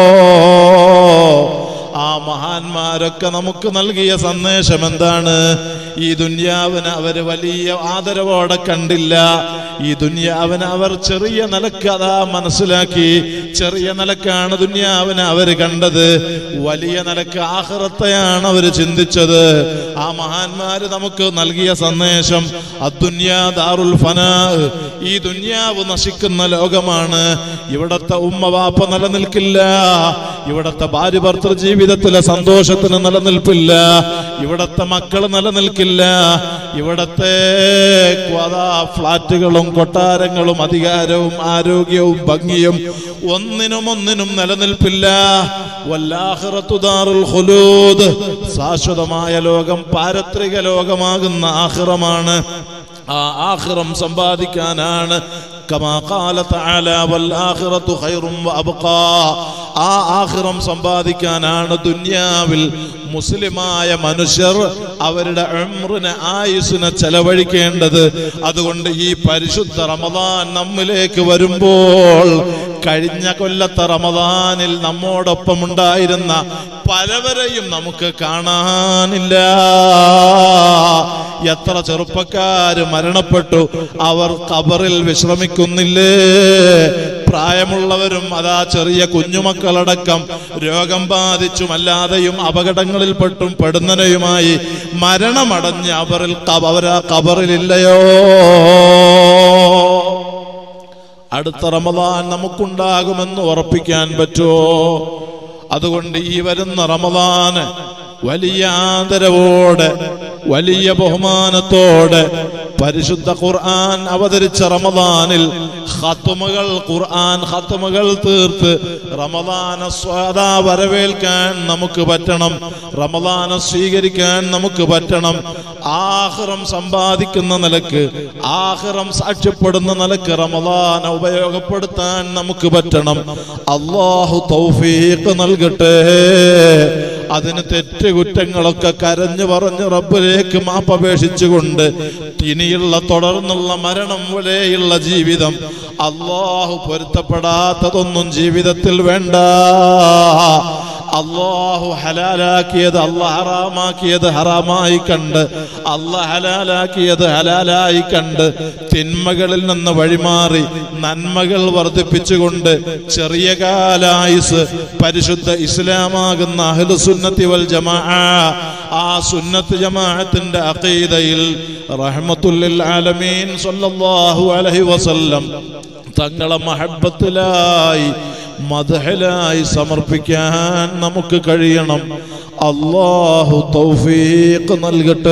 ആ മഹാന്മാരൊക്കെ നമുക്ക് നൽകിയ സന്ദേശം എന്താണ് ഈ ദുന്യാവിന് അവര് വലിയ ആദരവോടെ കണ്ടില്ല ഈ ദുന്യാവിനെ അവർ ചെറിയ നിലക്ക് അതാ മനസ്സിലാക്കി ചെറിയ നിലക്കാണ് ദുന്യാവിനെ അവർ കണ്ടത് വലിയ നിലക്ക് ആഹ്റത്തെയാണ് അവർ ചിന്തിച്ചത് ആ മഹാന്മാര് നമുക്ക് നൽകിയ സന്ദേശം അദ്ദുന്യാ ദാറുൽ ഫനാ ഈ ദുന്യാവ് നശിക്കുന്ന ലോകമാണ് ഇവിടത്തെ ഉമ്മ വാപ്പ നിലനിൽക്കില്ല ഇവിടത്തെ ഭാര്യ ഭർത്തൃ ജീവിതത്തിലെ സന്തോഷത്തിന് നിലനിൽപ്പില്ല ഇവിടത്തെ മക്കൾ നിലനിൽക്കില്ല ഇവിടത്തെ അതാ ഫ്ലാറ്റുകളും കൊട്ടാരങ്ങളും അധികാരവും ആരോഗ്യവും ഭംഗിയും ഒന്നിനും ഒന്നിനും നിലനിൽപ്പില്ല വല്ലാഹിറത്തു ദാറുൽ ഖുലൂദ് ശാശ്വതമായ ലോകം പാരത്രിക ലോകമാകുന്ന ആഹിറമാണ് ആ ആഹിറം സമ്പാദിക്കാനാണ് كما قال تعالى والآخرة خير وأبقى ആ ആഹിറം സമ്പാദിക്കാനാണ് ദുന്യാവിൽ മുസ്ലിമായ മനുഷ്യർ അവരുടെ ഉംറിന് ആയുസിനെ ചെലവഴിക്കേണ്ടത് അതുകൊണ്ട് ഈ പരിശുദ്ധ റമദാൻ നമ്മിലേക്ക് വരുമ്പോൾ കഴിഞ്ഞ കൊല്ലത്തെ റമദാനിൽ നമ്മോടൊപ്പം ഉണ്ടായിരുന്ന പലവരെയും നമുക്ക് കാണാനില്ല എത്ര ചെറുപ്പക്കാര് മരണപ്പെട്ടു അവർ കബറിൽ വിശ്രമിക്കുന്നില്ലേ പ്രായമുള്ളവരും അതാ ചെറിയ കുഞ്ഞുമക്കളടക്കം രോഗം ബാധിച്ചും അല്ലാതെയും അപകടങ്ങളിൽപ്പെട്ടും പെടുന്നവയുമായി മരണമടഞ്ഞ് അവരിൽ അവരാ കബറിലില്ലയോ അടുത്ത റമദാൻ നമുക്കുണ്ടാകുമെന്ന് ഉറപ്പിക്കാൻ പറ്റുമോ അതുകൊണ്ട് ഈ വരുന്ന റമദാന് വലിയ ആദരവോടെ വലിയ ബഹുമാനത്തോടെ പരിശുദ്ധ ഖുർആൻ അവതരിച്ച റമദാനിൽ ഖത്തുമുകൾ ഖുർആൻ ഖത്തുമുകൾ തീർത്ത് റമദാന സ്വാദ വരവേൽക്കാൻ നമുക്ക് പറ്റണം റമദാന സ്വീകരിക്കാൻ നമുക്ക് പറ്റണം ആഹ്റം സമ്പാദിക്കുന്ന നിലക്ക് ആഹ്റം സാക്ഷ്യപ്പെടുന്ന നിലക്ക് റമദാന ഉപയോഗപ്പെടുത്താൻ നമുക്ക് പറ്റണം അള്ളാഹു തൗഫീഖ് നൽകട്ടെ അതിന് തെറ്റുകുറ്റങ്ങളൊക്കെ കരഞ്ഞു പറഞ്ഞ് റബ്ബിലേക്ക് മാപ്പപേക്ഷിച്ചുകൊണ്ട് ഇനിയുള്ള തുടർന്നുള്ള മരണം വരെയുള്ള ജീവിതം അള്ളാഹു പൊരുത്തപ്പെടാത്തതൊന്നും ജീവിതത്തിൽ വേണ്ട അള്ളാഹു ഹലാലാക്കിയത് അള്ളാഹ് ഹറാമാക്കിയത് ഹറാമായി കണ്ട് അള്ളാഹ് ഹലാലാക്കിയത് ഹലാലായി കണ്ട് തിന്മകളിൽ നിന്ന് വഴിമാറി നന്മകൾ വർദ്ധിപ്പിച്ചുകൊണ്ട് ചെറിയ കാലായുസ് പരിശുദ്ധ ഇസ്ലാമാകുന്ന അഹ്ലുസുന്നത്തി വൽ ജമാ ആ സുന്നത്ത് ജമാഅത്തിന്റെ അഖീദയിൽ റഹ്മത്തുല്ലിൽ ആലമീൻ സല്ലല്ലാഹു അലൈഹി വസല്ലം തങ്ങളെ മഹബത്തിലായി മദഹലായി സമർപ്പിക്കാൻ നമുക്ക് കഴിയണം അള്ളാഹു തൗഫീഖ് നൽകട്ടെ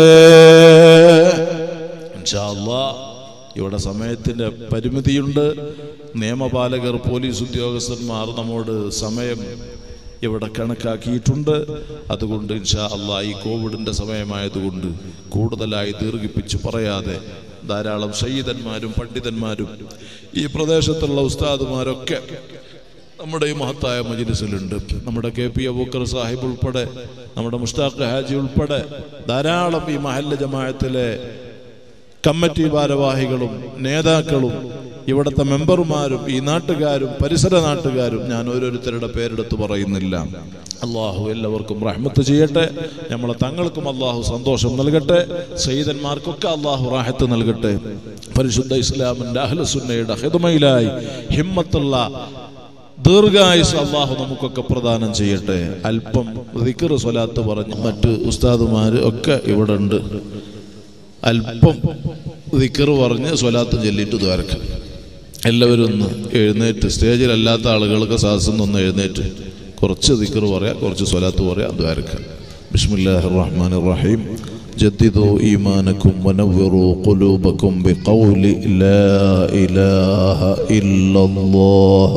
ഇൻഷാ അല്ലാഹ് ഇവിടെ സമയത്തിന്റെ പരിമിതിയുണ്ട് നിയമപാലകർ പോലീസ് ഉദ്യോഗസ്ഥന്മാർ നമ്മോട് സമയം ഇവിടെ കണക്കാക്കിയിട്ടുണ്ട് അതുകൊണ്ട് ഇൻഷാ അള്ളാ ഈ കോവിഡിന്റെ സമയമായതുകൊണ്ട് കൂടുതലായി ദീർഘിപ്പിച്ച് പറയാതെ ധാരാളം സയ്യിദന്മാരും പണ്ഡിതന്മാരും ഈ പ്രദേശത്തുള്ള ഉസ്താദുമാരൊക്കെ നമ്മുടെ ഈ മഹത്തായ മജിലിസിലുണ്ട് നമ്മുടെ കെ പി അബൂക്കർ സാഹിബ് ഉൾപ്പെടെ നമ്മുടെ മുഷ്താഖ് ഹാജി ഉൾപ്പെടെ ധാരാളം ഈ മഹല്ല ജമാഅത്തിലെ കമ്മിറ്റി ഭാരവാഹികളും നേതാക്കളും ഇവിടുത്തെ മെമ്പർമാരും ഈ നാട്ടുകാരും പരിസര നാട്ടുകാരും ഞാൻ ഓരോരുത്തരുടെ പേരെടുത്ത് പറയുന്നില്ല അള്ളാഹു എല്ലാവർക്കും റഹ്മത്ത് ചെയ്യട്ടെ നമ്മളെ തങ്ങൾക്കും അള്ളാഹു സന്തോഷം നൽകട്ടെ സയ്യിദന്മാർക്കൊക്കെ അള്ളാഹു റാഹത്ത് നൽകട്ടെ പരിശുദ്ധ ഇസ്ലാമിന്റെ അഹ്ലസുന്നയുടെ ഹിദമയിലായി ഹിമ്മത്തുള്ള ദീർഘായുസ് അള്ളാഹു നമുക്കൊക്കെ പ്രദാനം ചെയ്യട്ടെ അല്പം ദിക്കർ സ്വലാത്ത് പറഞ്ഞ് മറ്റ് ഉസ്താദുമാര് ഒക്കെ ഇവിടെ ഉണ്ട് അല്പം ദിക്കർ പറഞ്ഞ് സ്വലാത്ത് ചൊല്ലിയിട്ട് ദ്വാരക്ക എല്ലാവരും ഒന്ന് എഴുന്നേറ്റ് സ്റ്റേജിലല്ലാത്ത ആളുകൾക്ക് സാഹസം ഒന്ന് എഴുന്നേറ്റ് കുറച്ച് ദിക്കർ പറയാം കുറച്ച് സ്വലാത്ത് പറയാം ദ്വാരക്ക ബിസ്മില്ലാഹിർ റഹ്മാനിർ റഹീം جددوا إيمانكم ونوروا قلوبكم بقول لا إله إلا الله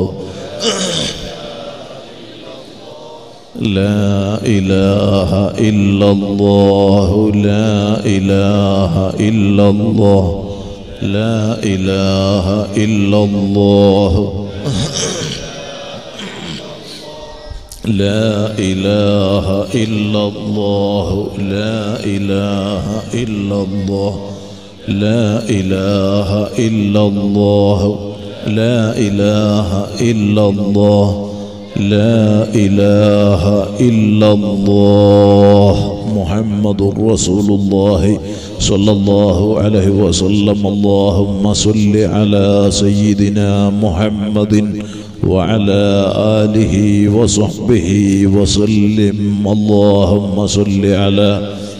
لا إله إلا الله لا إله إلا الله لا إله إلا الله لا إله إلا الله لا إله إلا الله لا إله إلا الله لا إله إلا الله لا إله إلا الله محمد رسول الله صلى الله عليه وسلم اللهم صل على سيدنا محمد وعلى آله وصحبه وسلم اللهم صل على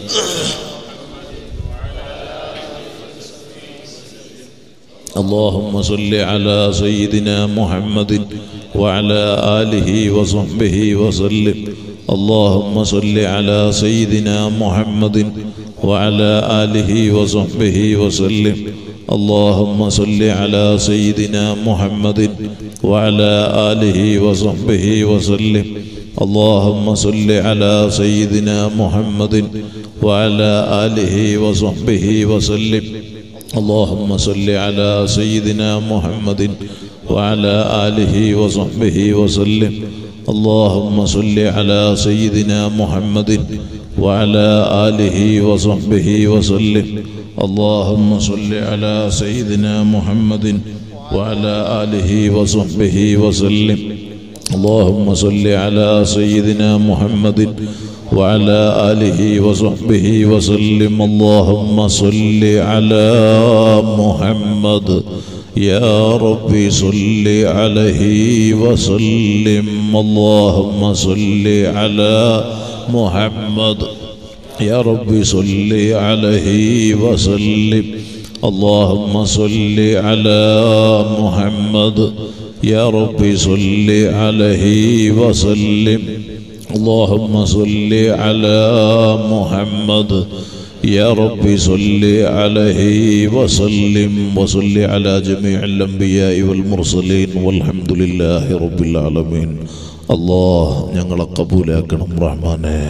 اللهم صل على سيدنا محمد وعلى آله وصحبه وسلم اللهم صل على سيدنا محمد وعلى آله وصحبه وسلم اللهم صل على سيدنا محمد وعلى آله وصحبه وسلم اللهم صل على سيدنا محمد وعلى آله وصحبه وسلم اللهم صل على سيدنا محمد وعلى آله وصحبه وسلم اللهم صل على سيدنا محمد وعلى آله وصحبه وسلم اللهم صل على سيدنا محمد وعلى آله وصحبه وسلم اللهم صل على سيدنا محمد وعلى آله وصحبه وسلم اللهم صل على محمد يا ربي صل عليه وسلم اللهم صل على محمد يا ربي صل عليه وسلم اللهم صل على محمد يا ربي صل عليه وسلم اللهم صل على محمد يا ربي صل عليه وسلم وصل على جميع الأنبياء والمرسلين والحمد لله رب العالمين الله ഞങ്ങളെ കബൂലാക്കണം റഹ്മാനേ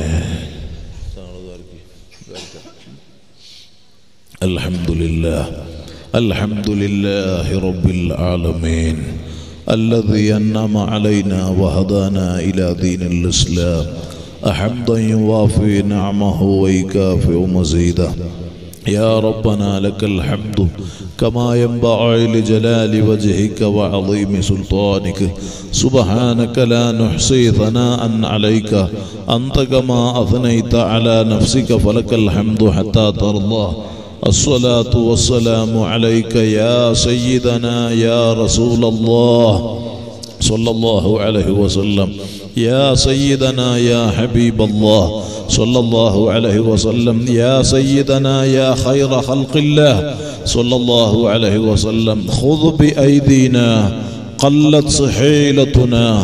الحمد لله الحمد لله رب العالمين الذي أنعم علينا وهدانا إلى دين الإسلام أحمدا يوافي نعمه ويكافئ مزيده يا ربنا لك الحمد كما ينبغي لجلال وجهك وعظيم سلطانك سبحانك لا نحصي ثناء عليك أنت كما أثنيت على نفسك فلك الحمد حتى ترضى الصلاة والسلام عليك يا سيدنا يا رسول الله صلى الله عليه وسلم يا سيدنا يا حبيب الله صلى الله عليه وسلم يا سيدنا يا خير خلق الله صلى الله عليه وسلم خذ بأيدينا قلت صحيلتنا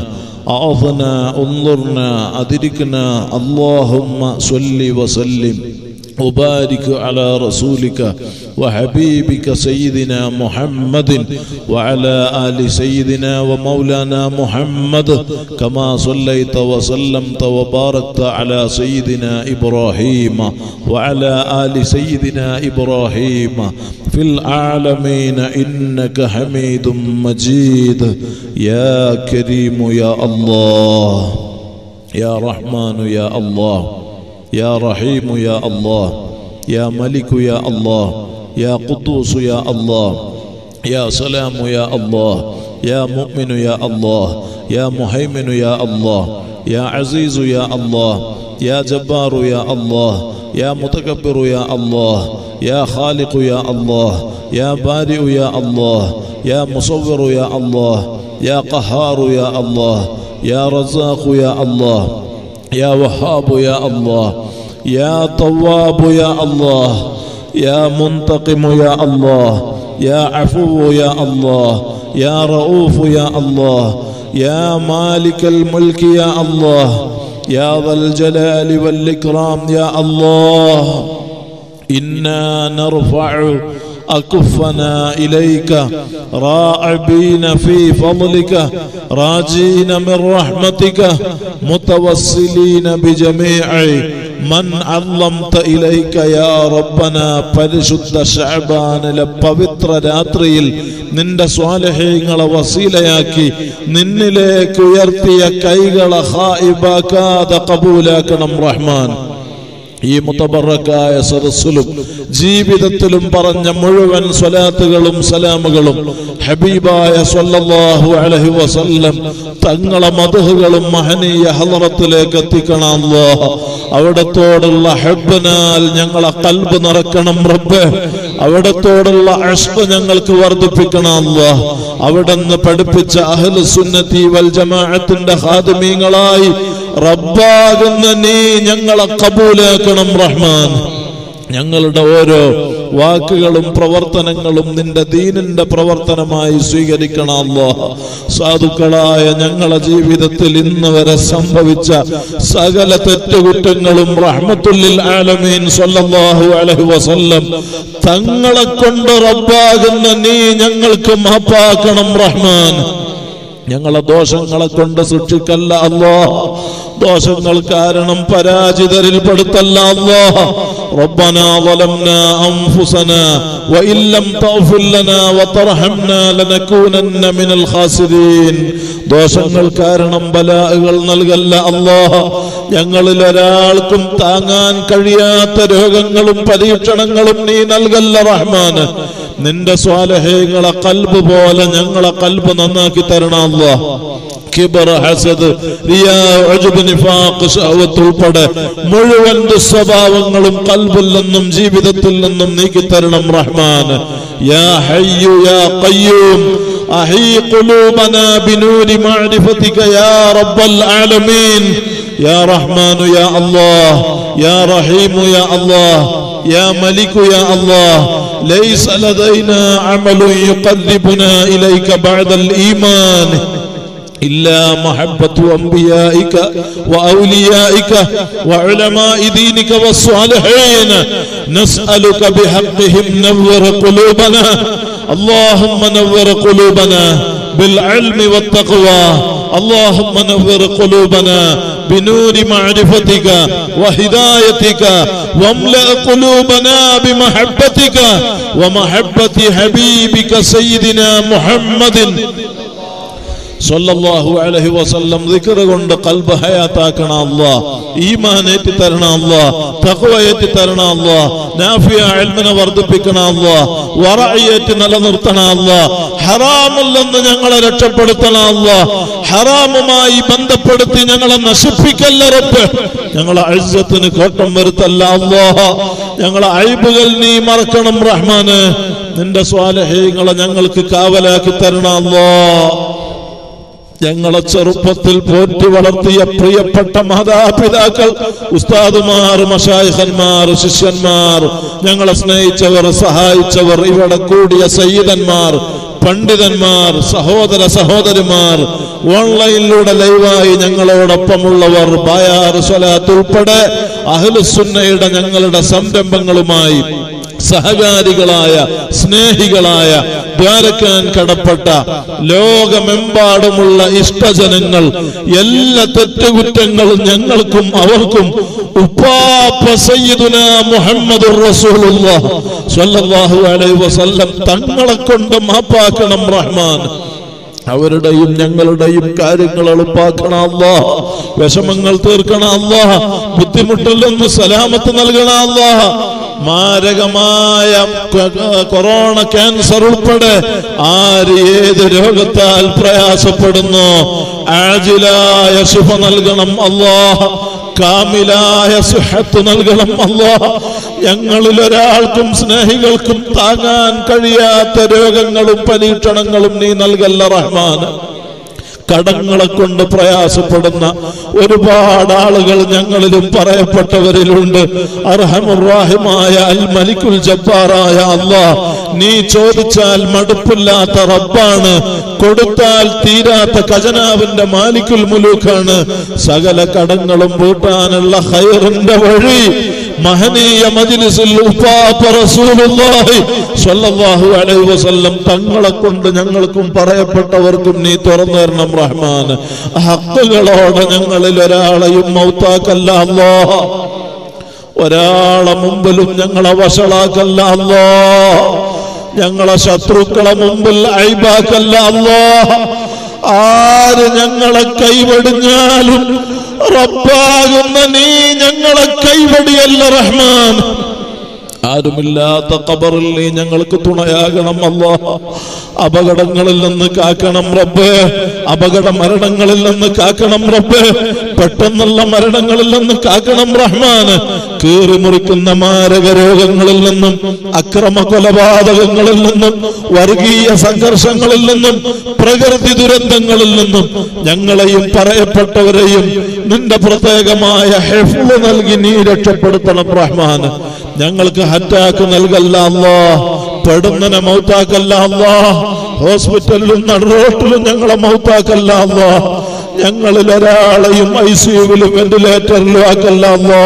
أعظنا انظرنا أدركنا اللهم صل وسلم وبارك على رسولك وحبيبك سيدنا محمد وعلى آل سيدنا ومولانا محمد كما صليت وسلمت وباركت على سيدنا إبراهيم وعلى آل سيدنا إبراهيم في العالمين إنك حميد مجيد يا كريم يا الله يا رحمن يا الله يا رحيم يا الله يا ملك يا الله يا قدوس يا الله يا سلام يا الله يا مؤمن يا الله يا مهيمن يا الله يا عزيز يا الله يا جبار يا الله يا متكبر يا الله يا خالق يا الله يا بارئ يا الله يا مصور يا الله يا قهار يا الله يا رزاق يا الله يا وهاب يا الله يا تواب يا الله يا منتقم يا الله يا عفو يا الله يا رؤوف يا الله يا مالك الملك يا الله يا ذا الجلال والإكرام يا الله إنا نرفع أكفنا إليك راعبين في فضلك راجين من رحمتك متوسلين بجميع من علمت إليك يا ربنا പരിശുദ്ധ ഷഅബാനിലെ പവിത്ര രാത്രിയിൽ നിന്റെ സ്വാലഹ്യങ്ങളെ വസീലയാക്കി നിന്നിലേക്ക് ഉയർത്തിയ കൈകളെ ഹായിബാക്കാതെ കബൂലാക്കണം റഹ്മാൻ ഈ മുത്തബറക്കായ സദസ്സിലും ജീവിതത്തിലും പറഞ്ഞ മുഴുവൻ സ്വലാത്തുകളും സലാമുകളും ഹബീബായ സ്വല്ലല്ലാഹു അലൈഹി വസല്ലം തങ്ങളെ മധുഹുകളും മഹനീയ ഹലറത്തിലേക്ക് എത്തിക്കണം അല്ലാഹ് അവിടത്തോടുള്ള ഹബ്ബനാൽ ഞങ്ങളെ കൽബ് നിറക്കണം റബ്ബ് അവിടത്തോടുള്ള അഷ്പ ഞങ്ങൾക്ക് വർദ്ധിപ്പിക്കണം അല്ലാഹ് അവിടുന്ന് പഠിപ്പിച്ച അഹ്ലു സുന്നത്തി വൽ ജമാഅത്തിന്റെ ഹാദിമീങ്ങളായി റബ്ബാകുന്ന നീ ഞങ്ങളെ കബൂലാക്കണം റഹ്മാൻ ഞങ്ങളുടെ ഓരോ വാക്കുകളും പ്രവർത്തനങ്ങളും നിന്റെ ദീനിന്റെ പ്രവർത്തനമായി സ്വീകരിക്കണം അല്ലാഹ് സാധുക്കളായ ഞങ്ങളെ ജീവിതത്തിൽ ഇന്ന് വരെ സംഭവിച്ച സകല തെറ്റുകുറ്റങ്ങളും റഹ്മത്തുല്ലിൽ ആലമീൻ സ്വല്ലല്ലാഹു അലൈഹി വസല്ലം തങ്ങളെ കൊണ്ട് റബ്ബാകുന്ന നീ ഞങ്ങൾക്ക് മാപ്പാക്കണം റഹ്മാൻ ഞങ്ങളെ ദോഷങ്ങളെ കൊണ്ട് സൂക്ഷിക്കല്ല അല്ലോ ദോഷങ്ങൾ കാരണം പരാജിതരിൽ പെടുത്തല്ല അല്ലോ ربنا ظلمنا أنفسنا وإن لم تغفر لنا وترحمنا لنكونن من الخاسرين ദോഷങ്ങൾ കാരണം ബലാഹുകൾ നൽകല്ല അല്ലാഹ് ഞങ്ങളിൽ ഒരാൾക്കും താങ്ങാൻ കഴിയാത്ത രോഗങ്ങളും പരീക്ഷണങ്ങളും നീ നൽകല്ല റഹ്മാന് നിന്റെ സ്വാലഹേങ്ങളെ കൽബ് പോലെ ഞങ്ങളെ കൽബ് നന്നാക്കി തരണം അല്ലാഹ് കിബർ ഹസദ് റിയാ ഉജ്ബ് നിഫാഖ് ശഹവത്ത് ഉൾപ്പെടെ മുഴുവൻ ദുസ്വഭാവങ്ങളും കൽബിൽ നിന്നും ജീവിതത്തിൽ നിന്നും നീക്കി തരണം റഹ്മാൻ യാ ഹയ്യു യാ ഖയ്യൂം അഹീ ഖുലൂബനാ ബിനൂരി മഅരിഫതിക യാ റബ്ബൽ ആലമീൻ യാ റഹ്മാൻ യാ അല്ലാഹ് യാ റഹീം യാ അല്ലാഹ് يا ملك يا الله ليس لدينا عمل يقربنا إليك بعد الإيمان إلا محبة أنبيائك وأوليائك وعلماء دينك والصالحين نسألك بحقهم نور قلوبنا اللهم نور قلوبنا بالعلم والتقوى اللهم نور قلوبنا بنور معرفتك وهدايتك واملأ قلوبنا بمحبتك ومحبة حبيبك سيدنا محمد സല്ലല്ലാഹു അലൈഹി വസല്ലം ദിക്ർ കൊണ്ട് കൽബ് ഹയാത്താക്കണ അല്ലാ ഈമാൻ ഏറ്റി തരണ അല്ലാ തഖ്വ ഏറ്റി തരണ അല്ലാ നാഫിയ ഇൽമിനെ വർദ്ധിപ്പിക്കണ അല്ലാ വറഅയേറ്റ് നിലനിർത്തണ അല്ലാ ഹറാമിൽ നിന്ന് ഞങ്ങളെ രക്ഷപ്പെടുത്തണ അല്ലാ ഹറാമുമായി ബന്ധപ്പെടുത്തി ഞങ്ങളെ നശിപ്പിക്കല്ല റബ്ബ് ഞങ്ങളെ അഴ്സത്തിന് കോട്ടം വരുത്തല്ല അല്ലാ ഞങ്ങളെ അയ്ബുകൾ നീ മറക്കണം റഹ്മാന് നിന്റെ സ്വാലഹീങ്ങളെ ഞങ്ങൾക്ക് കാവലാക്കി തരണ അല്ലാ ഞങ്ങളെ ചെറുപ്പത്തിൽ പോറ്റി വളർത്തിയ പ്രിയപ്പെട്ട മാതാപിതാക്കൾ ഉസ്താദുമാർ മഷായിഖന്മാർ ശിഷ്യന്മാർ ഞങ്ങളെ സ്നേഹിച്ചവർ സഹായിച്ചവർ ഇവിടെ കൂടിയ സയ്യിദന്മാർ പണ്ഡിതന്മാർ സഹോദര സഹോദരിമാർ ഓൺലൈനിലൂടെ ലൈവായി ഞങ്ങളോടൊപ്പമുള്ളവർ ബായാർ സ്വലാത്ത് ഉൾപ്പെടെ അഹ്ലുസുന്നയുടെ ഞങ്ങളുടെ സംരംഭങ്ങളുമായി സഹകാരികളായ സ്നേഹികളായ ദ്വാരക്കാൻ കടപ്പെട്ട ലോകമെമ്പാടുമുള്ള ഇഷ്ടജനങ്ങൾ എല്ലാ തെറ്റുകുറ്റങ്ങളും ഞങ്ങൾക്കും അവർക്കും ഉപ്പാപ്പ സയ്യിദുന മുഹമ്മദ് റസൂലുള്ളാഹ് സ്വല്ലല്ലാഹു അലൈഹി വസല്ലം തങ്ങളെ കൊണ്ട് മാപ്പാക്കണം റഹ്മാൻ അവരുടെയും ഞങ്ങളുടെയും കാര്യങ്ങൾ എളുപ്പാക്കണം അല്ലാ വിഷമങ്ങൾ തീർക്കണം അല്ലാ ബുദ്ധിമുട്ടിൽ നിന്ന് സലാമത്ത് നൽകണം അല്ലാ മാരകമായ കൊ- കൊറോണ ക്യാൻസർ ഉൾപ്പെടെ ആര് ഏത് രോഗത്താൽ പ്രയാസപ്പെടുന്നു ആജിലായ ശുഭ നൽകണം അല്ലാ കാമിലായ സുഹത്ത് നൽകണം അല്ലാ ഞങ്ങളിൽ ഒരാൾക്കും സ്നേഹികൾക്കും താങ്ങാൻ കഴിയാത്ത രോഗങ്ങളും പരീക്ഷണങ്ങളും നീ നൽകല്ല റഹ്മാൻ കടങ്ങളെ കൊണ്ട് പ്രയാസപ്പെടുന്ന ഒരുപാട് ആളുകൾ ഞങ്ങളിലും പറയപ്പെട്ടവരിലുണ്ട് അർഹമുറാഹിമായ അൽ മലിക്കുൽ ജബ്ബാറായ അല്ലാ നീ ചോദിച്ചാൽ മടുപ്പില്ലാത്ത റബ്ബാണ് കൊടുത്താൽ തീരാത്ത ഖജനാവിന്റെ മാലിക്കുൽ മുലൂക്കാണ് സകല കടങ്ങളും വീട്ടാനുള്ള ഹൈറിന്റെ വഴി മഹനീയ മജ്ലിസിൽ ഉപ്പാപ്പ റസൂലുള്ളാഹി സ്വല്ലല്ലാഹു അലൈഹി വസല്ലം തങ്ങളെ കൊണ്ട് ഞങ്ങൾക്കും പറയപ്പെട്ടവർക്കും നീ തുറന്നു തരണം റഹ്മാൻ ഹക്കുകളോടെ ഞങ്ങളിൽ ഒരാളെയും മൗത്താക്കല്ല അല്ലാ ഒരാളെ മുമ്പിലും ഞങ്ങളെ വഷളാക്കല്ല അല്ലാ ഞങ്ങളെ ശത്രുക്കളെ മുമ്പിൽ ഐബാക്കല്ല അല്ലാ ആര് ഞങ്ങളെ കൈവടിഞ്ഞാലും റബ്ബാകുന്ന നീ ഞങ്ങളെ കൈവടിയല്ല റഹ്മാൻ ആരുമില്ലാത്ത കബറിൽ നീ ഞങ്ങൾക്ക് തുണയാകണം അല്ലോ അപകടങ്ങളിൽ നിന്ന് കാക്കണം റബ്ബ് അപകട മരണങ്ങളിൽ നിന്ന് കാക്കണം റബ്ബ് പെട്ടെന്നുള്ള മരണങ്ങളിൽ നിന്ന് കാക്കണം റഹ്മാൻ കീറി മുറിക്കുന്ന മാരക രോഗങ്ങളിൽ നിന്നും അക്രമ കൊലപാതകങ്ങളിൽ നിന്നും വർഗീയ സംഘർഷങ്ങളിൽ നിന്നും പ്രകൃതി ദുരന്തങ്ങളിൽ നിന്നും ഞങ്ങളെയും പറയപ്പെട്ടവരെയും നിന്റെ പ്രത്യേകമായ ഹെഫ്ല് നൽകി നീ രക്ഷപ്പെടുത്തണം റഹ്മാൻ ഞങ്ങൾക്ക് ഹറ്റാക്ക് നൽകല്ല അല്ലാ പെടുന്നനെ മൗത്താക്കല്ല അല്ലാ ഹോസ്പിറ്റലിലും നടുറോട്ടിലും ഞങ്ങളെ മൗത്താക്കല്ല അല്ലാ ഞങ്ങളിൽ ഒരാളെയും ഐ സിയുവിലും വെന്റിലേറ്ററിലും ആക്കല്ല അല്ലാ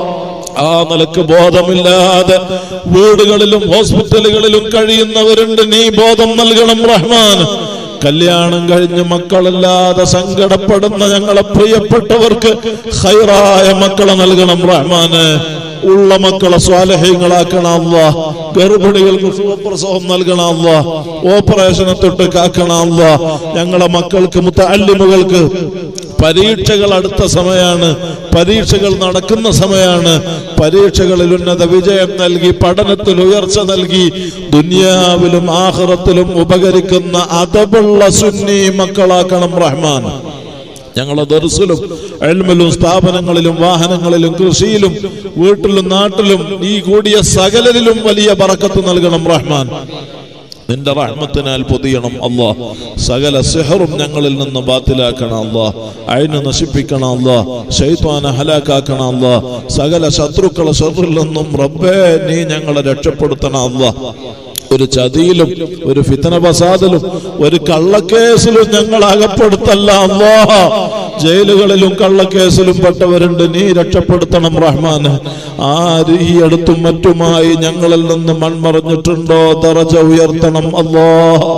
ആ നിലക്ക് ബോധമില്ലാതെ വീടുകളിലും ഹോസ്പിറ്റലുകളിലും കഴിയുന്നവരുണ്ട് നീ ബോധം നൽകണം റഹ്മാൻ കല്യാണം കഴിഞ്ഞ് മക്കളില്ലാതെ സങ്കടപ്പെടുന്ന ഞങ്ങളെ പ്രിയപ്പെട്ടവർക്ക് ഹൈറായ മക്കളെ നൽകണം റഹ്മാന് ഉള്ള മക്കളെ സ്വാലഹ്യങ്ങളാക്കണം അല്ല ഗർഭിണികൾക്ക് സുഖപ്രസവം നൽകണം അല്ല ഓപ്പറേഷനെ തൊട്ട് കാക്കണം അല്ല ഞങ്ങളെ മക്കൾക്ക് മുത്തല്ലിമുകൾക്ക് പരീക്ഷകൾ അടുത്ത സമയമാണ് പരീക്ഷകൾ നടക്കുന്ന സമയമാണ് പരീക്ഷകളിൽ ഉന്നത വിജയം നൽകി പഠനത്തിൽ ഉയർച്ച നൽകി ദുനിയാവിലും ആഹ്റത്തിലും ഉപകരിക്കുന്ന അതബുള്ള സുന്നി മക്കളാക്കണം റഹ്മാൻ ഞങ്ങളെ ദർസിലും എൽമിലും സ്ഥാപനങ്ങളിലും വാഹനങ്ങളിലും കൃഷിയിലും വീട്ടിലും നാട്ടിലും ഈ കൂടിയ സകലരിലും വലിയ ബറക്കത്ത് നൽകണം റഹ്മാൻ നിന്റെ റഹ്മത്തിനാൽ പൊതിയണം അല്ലാ സകല സിഹറും ഞങ്ങളിൽ നിന്ന് ബാത്തിലാക്കണം അല്ലാ അയിന് നശിപ്പിക്കണം അല്ലാ ഷൈത്വാനെ ഹലാക്കാക്കണം അല്ലാ സകല ശത്രുക്കളെ ശത്രുവിൽ നിന്നും റബ്ബേ നീ ഞങ്ങളെ രക്ഷപ്പെടുത്തണം അല്ലാ ഒരു ചതിയിലും ഒരു ഫിത്തന ഫസാദിലും ഒരു കള്ളക്കേസിലും ഞങ്ങൾ അകപ്പെടുത്തല്ല അല്ലാ ജയിലുകളിലും കള്ളക്കേസിലും പെട്ടവരുണ്ട് നീ രക്ഷപ്പെടുത്തണം റഹ്മാന് ആര് ഈ അടുത്തും മറ്റുമായി ഞങ്ങളിൽ നിന്ന് മൺമറഞ്ഞിട്ടുണ്ടോ തറച്ച ഉയർത്തണം അല്ലാ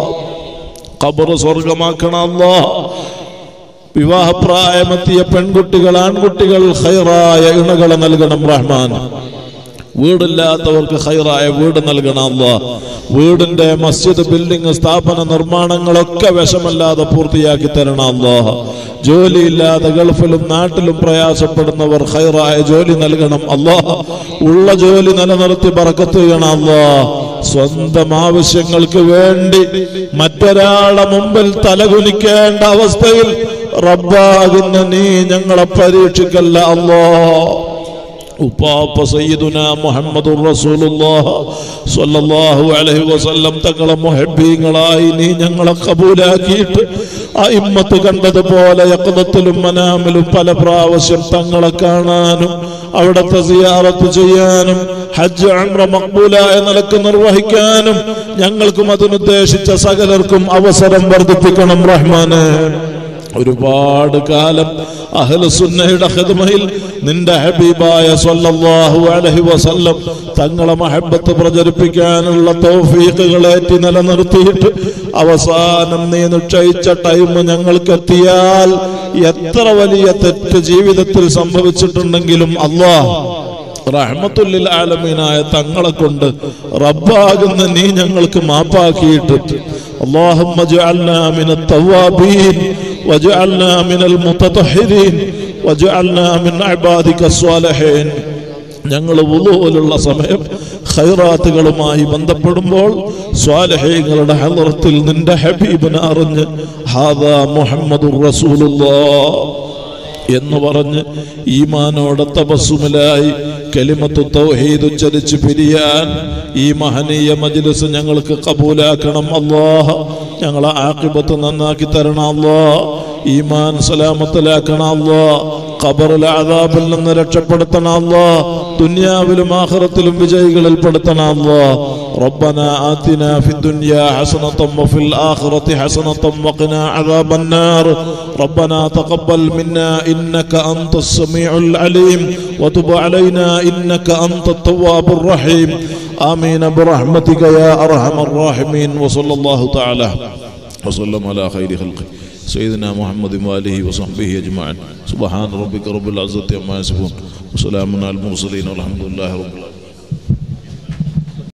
ഖബറ് സ്വർഗമാക്കണം അല്ലാ വിവാഹപ്രായമെത്തിയ പെൺകുട്ടികൾ ആൺകുട്ടികൾ ഹൈറായ ഇണകളെ നൽകണം റഹ്മാൻ വീടില്ലാത്തവർക്ക് ഹൈറായ വീട് നൽകണം അല്ലാ വീടിന്റെ മസ്ജിദ് ബിൽഡിംഗ് സ്ഥാപന നിർമ്മാണങ്ങളൊക്കെ വിഷമല്ലാതെ പൂർത്തിയാക്കി തരണം അല്ലാ ജോലിയില്ലാതെ ഗൾഫിലും നാട്ടിലും പ്രയാസപ്പെടുന്നവർ ഹൈറായ ജോലി നൽകണം അല്ലാ ഉള്ള ജോലി നിലനിർത്തി പറക്കത്ത് ചെയ്യണം അല്ലാ സ്വന്തം ആവശ്യങ്ങൾക്ക് വേണ്ടി മറ്റൊരാളെ മുമ്പിൽ തലകുനിക്കേണ്ട അവസ്ഥയിൽ റബ്ബാകുന്ന നീ ഞങ്ങളെ പരീക്ഷിക്കല്ല അല്ലാ ഉപ്പാപ്പ സയ്യിദുന മുഹമ്മദ് റസൂലുള്ളാഹ് സ്വല്ലല്ലാഹു അലൈഹി വസല്ലം തങ്ങളെ മുഹബ്ബീങ്ങളായി നീ ഞങ്ങളെ കബൂലാക്കിയിട്ട് അയിമ്മത്ത് കണ്ടതുപോലെ യക്തത്തിലും മനാമിലും പല പ്രാവശ്യം തങ്ങളെ കാണാനും അവിടത്തെ സിയാറത്ത് ചെയ്യാനും ഹജ്ജ് ഉംറ മഖ്ബൂലായ നിലക്ക് നിർവഹിക്കാനും ഞങ്ങൾക്കും അതിനുദ്ദേശിച്ച സകലർക്കും അവസരം വർദ്ധിപ്പിക്കണം റഹ്മാന് ഒരുപാട് കാലം അഹ്ലുസുന്നയുടെ ഖിദ്മയിൽ നിന്റെ ഹബീബായ സല്ലല്ലാഹു അലൈഹി വസല്ലം തങ്ങളെ മഹബത്ത് പ്രചരിപ്പിക്കാനുള്ള തൗഫീഖുകളേറ്റി നിലനിർത്തിയിട്ട് അവസാനം നീ നിശ്ചയിച്ച ടൈം ഞങ്ങൾക്ക് എത്തിയാൽ എത്ര വലിയ തെറ്റ് ജീവിതത്തിൽ സംഭവിച്ചിട്ടുണ്ടെങ്കിലും അള്ളാഹ് റഹ്മത്തുല്ലിൽ ആലമീനായ തങ്ങളെ കൊണ്ട് റബ്ബാകുന്ന നീ ഞങ്ങൾക്ക് മാപ്പാക്കിയിട്ട് اللهم اجعلنا من التوابين واجعلنا من المتطهرين واجعلنا من عبادك الصالحين ഞങ്ങൾ വുളുവിലുള്ള സമയം ഖൈറാത്തുകളുമായി ബന്ധപ്പെടുമ്പോൾ സ്വാലഹീങ്ങളുടെ ഹലറത്തിൽ നിന്റെ ഹബീബിനെ അറിഞ്ഞ് ഹാദാ മുഹമ്മദുർ റസൂലുള്ളാഹ് എന്ന് പറഞ്ഞ് ഈമാനോടെ തപസ്സുമിലായി കലിമത്തു തൗഹീദ് ഉച്ചരിച്ച് പിരിയാൻ ഈ മഹനീയ മജ്ലിസ് ഞങ്ങൾക്ക് കബൂലാക്കണം അല്ലാഹ് ഞങ്ങളെ ആക്കിബത്ത് നന്നാക്കി തരണം അല്ലാഹ് ഈമാൻ സലാമത്തിലാക്കണം അല്ലാഹ് ഖബറിലെ അദാബിൽ നിന്ന് രക്ഷപ്പെടുത്തണം അല്ലാഹ് ദുനിയാവിലും ആഖിറത്തിലും വിജയികളിൽ പെടുത്തണം അല്ലാഹ് ربنا آتنا في الدنيا حسنة وفي الآخرة حسنة وقنا عذاب النار ربنا تقبل منا إنك أنت السميع العليم وتب علينا إنك أنت التواب الرحيم آمين برحمتك يا أرحم الراحمين وصلى الله تعالى وسلم على خير خلقه سيدنا محمد وآله وصحبه أجمعين سبحان ربك رب العزة عما يصفون وسلام على المرسلين والحمد لله رب العالمين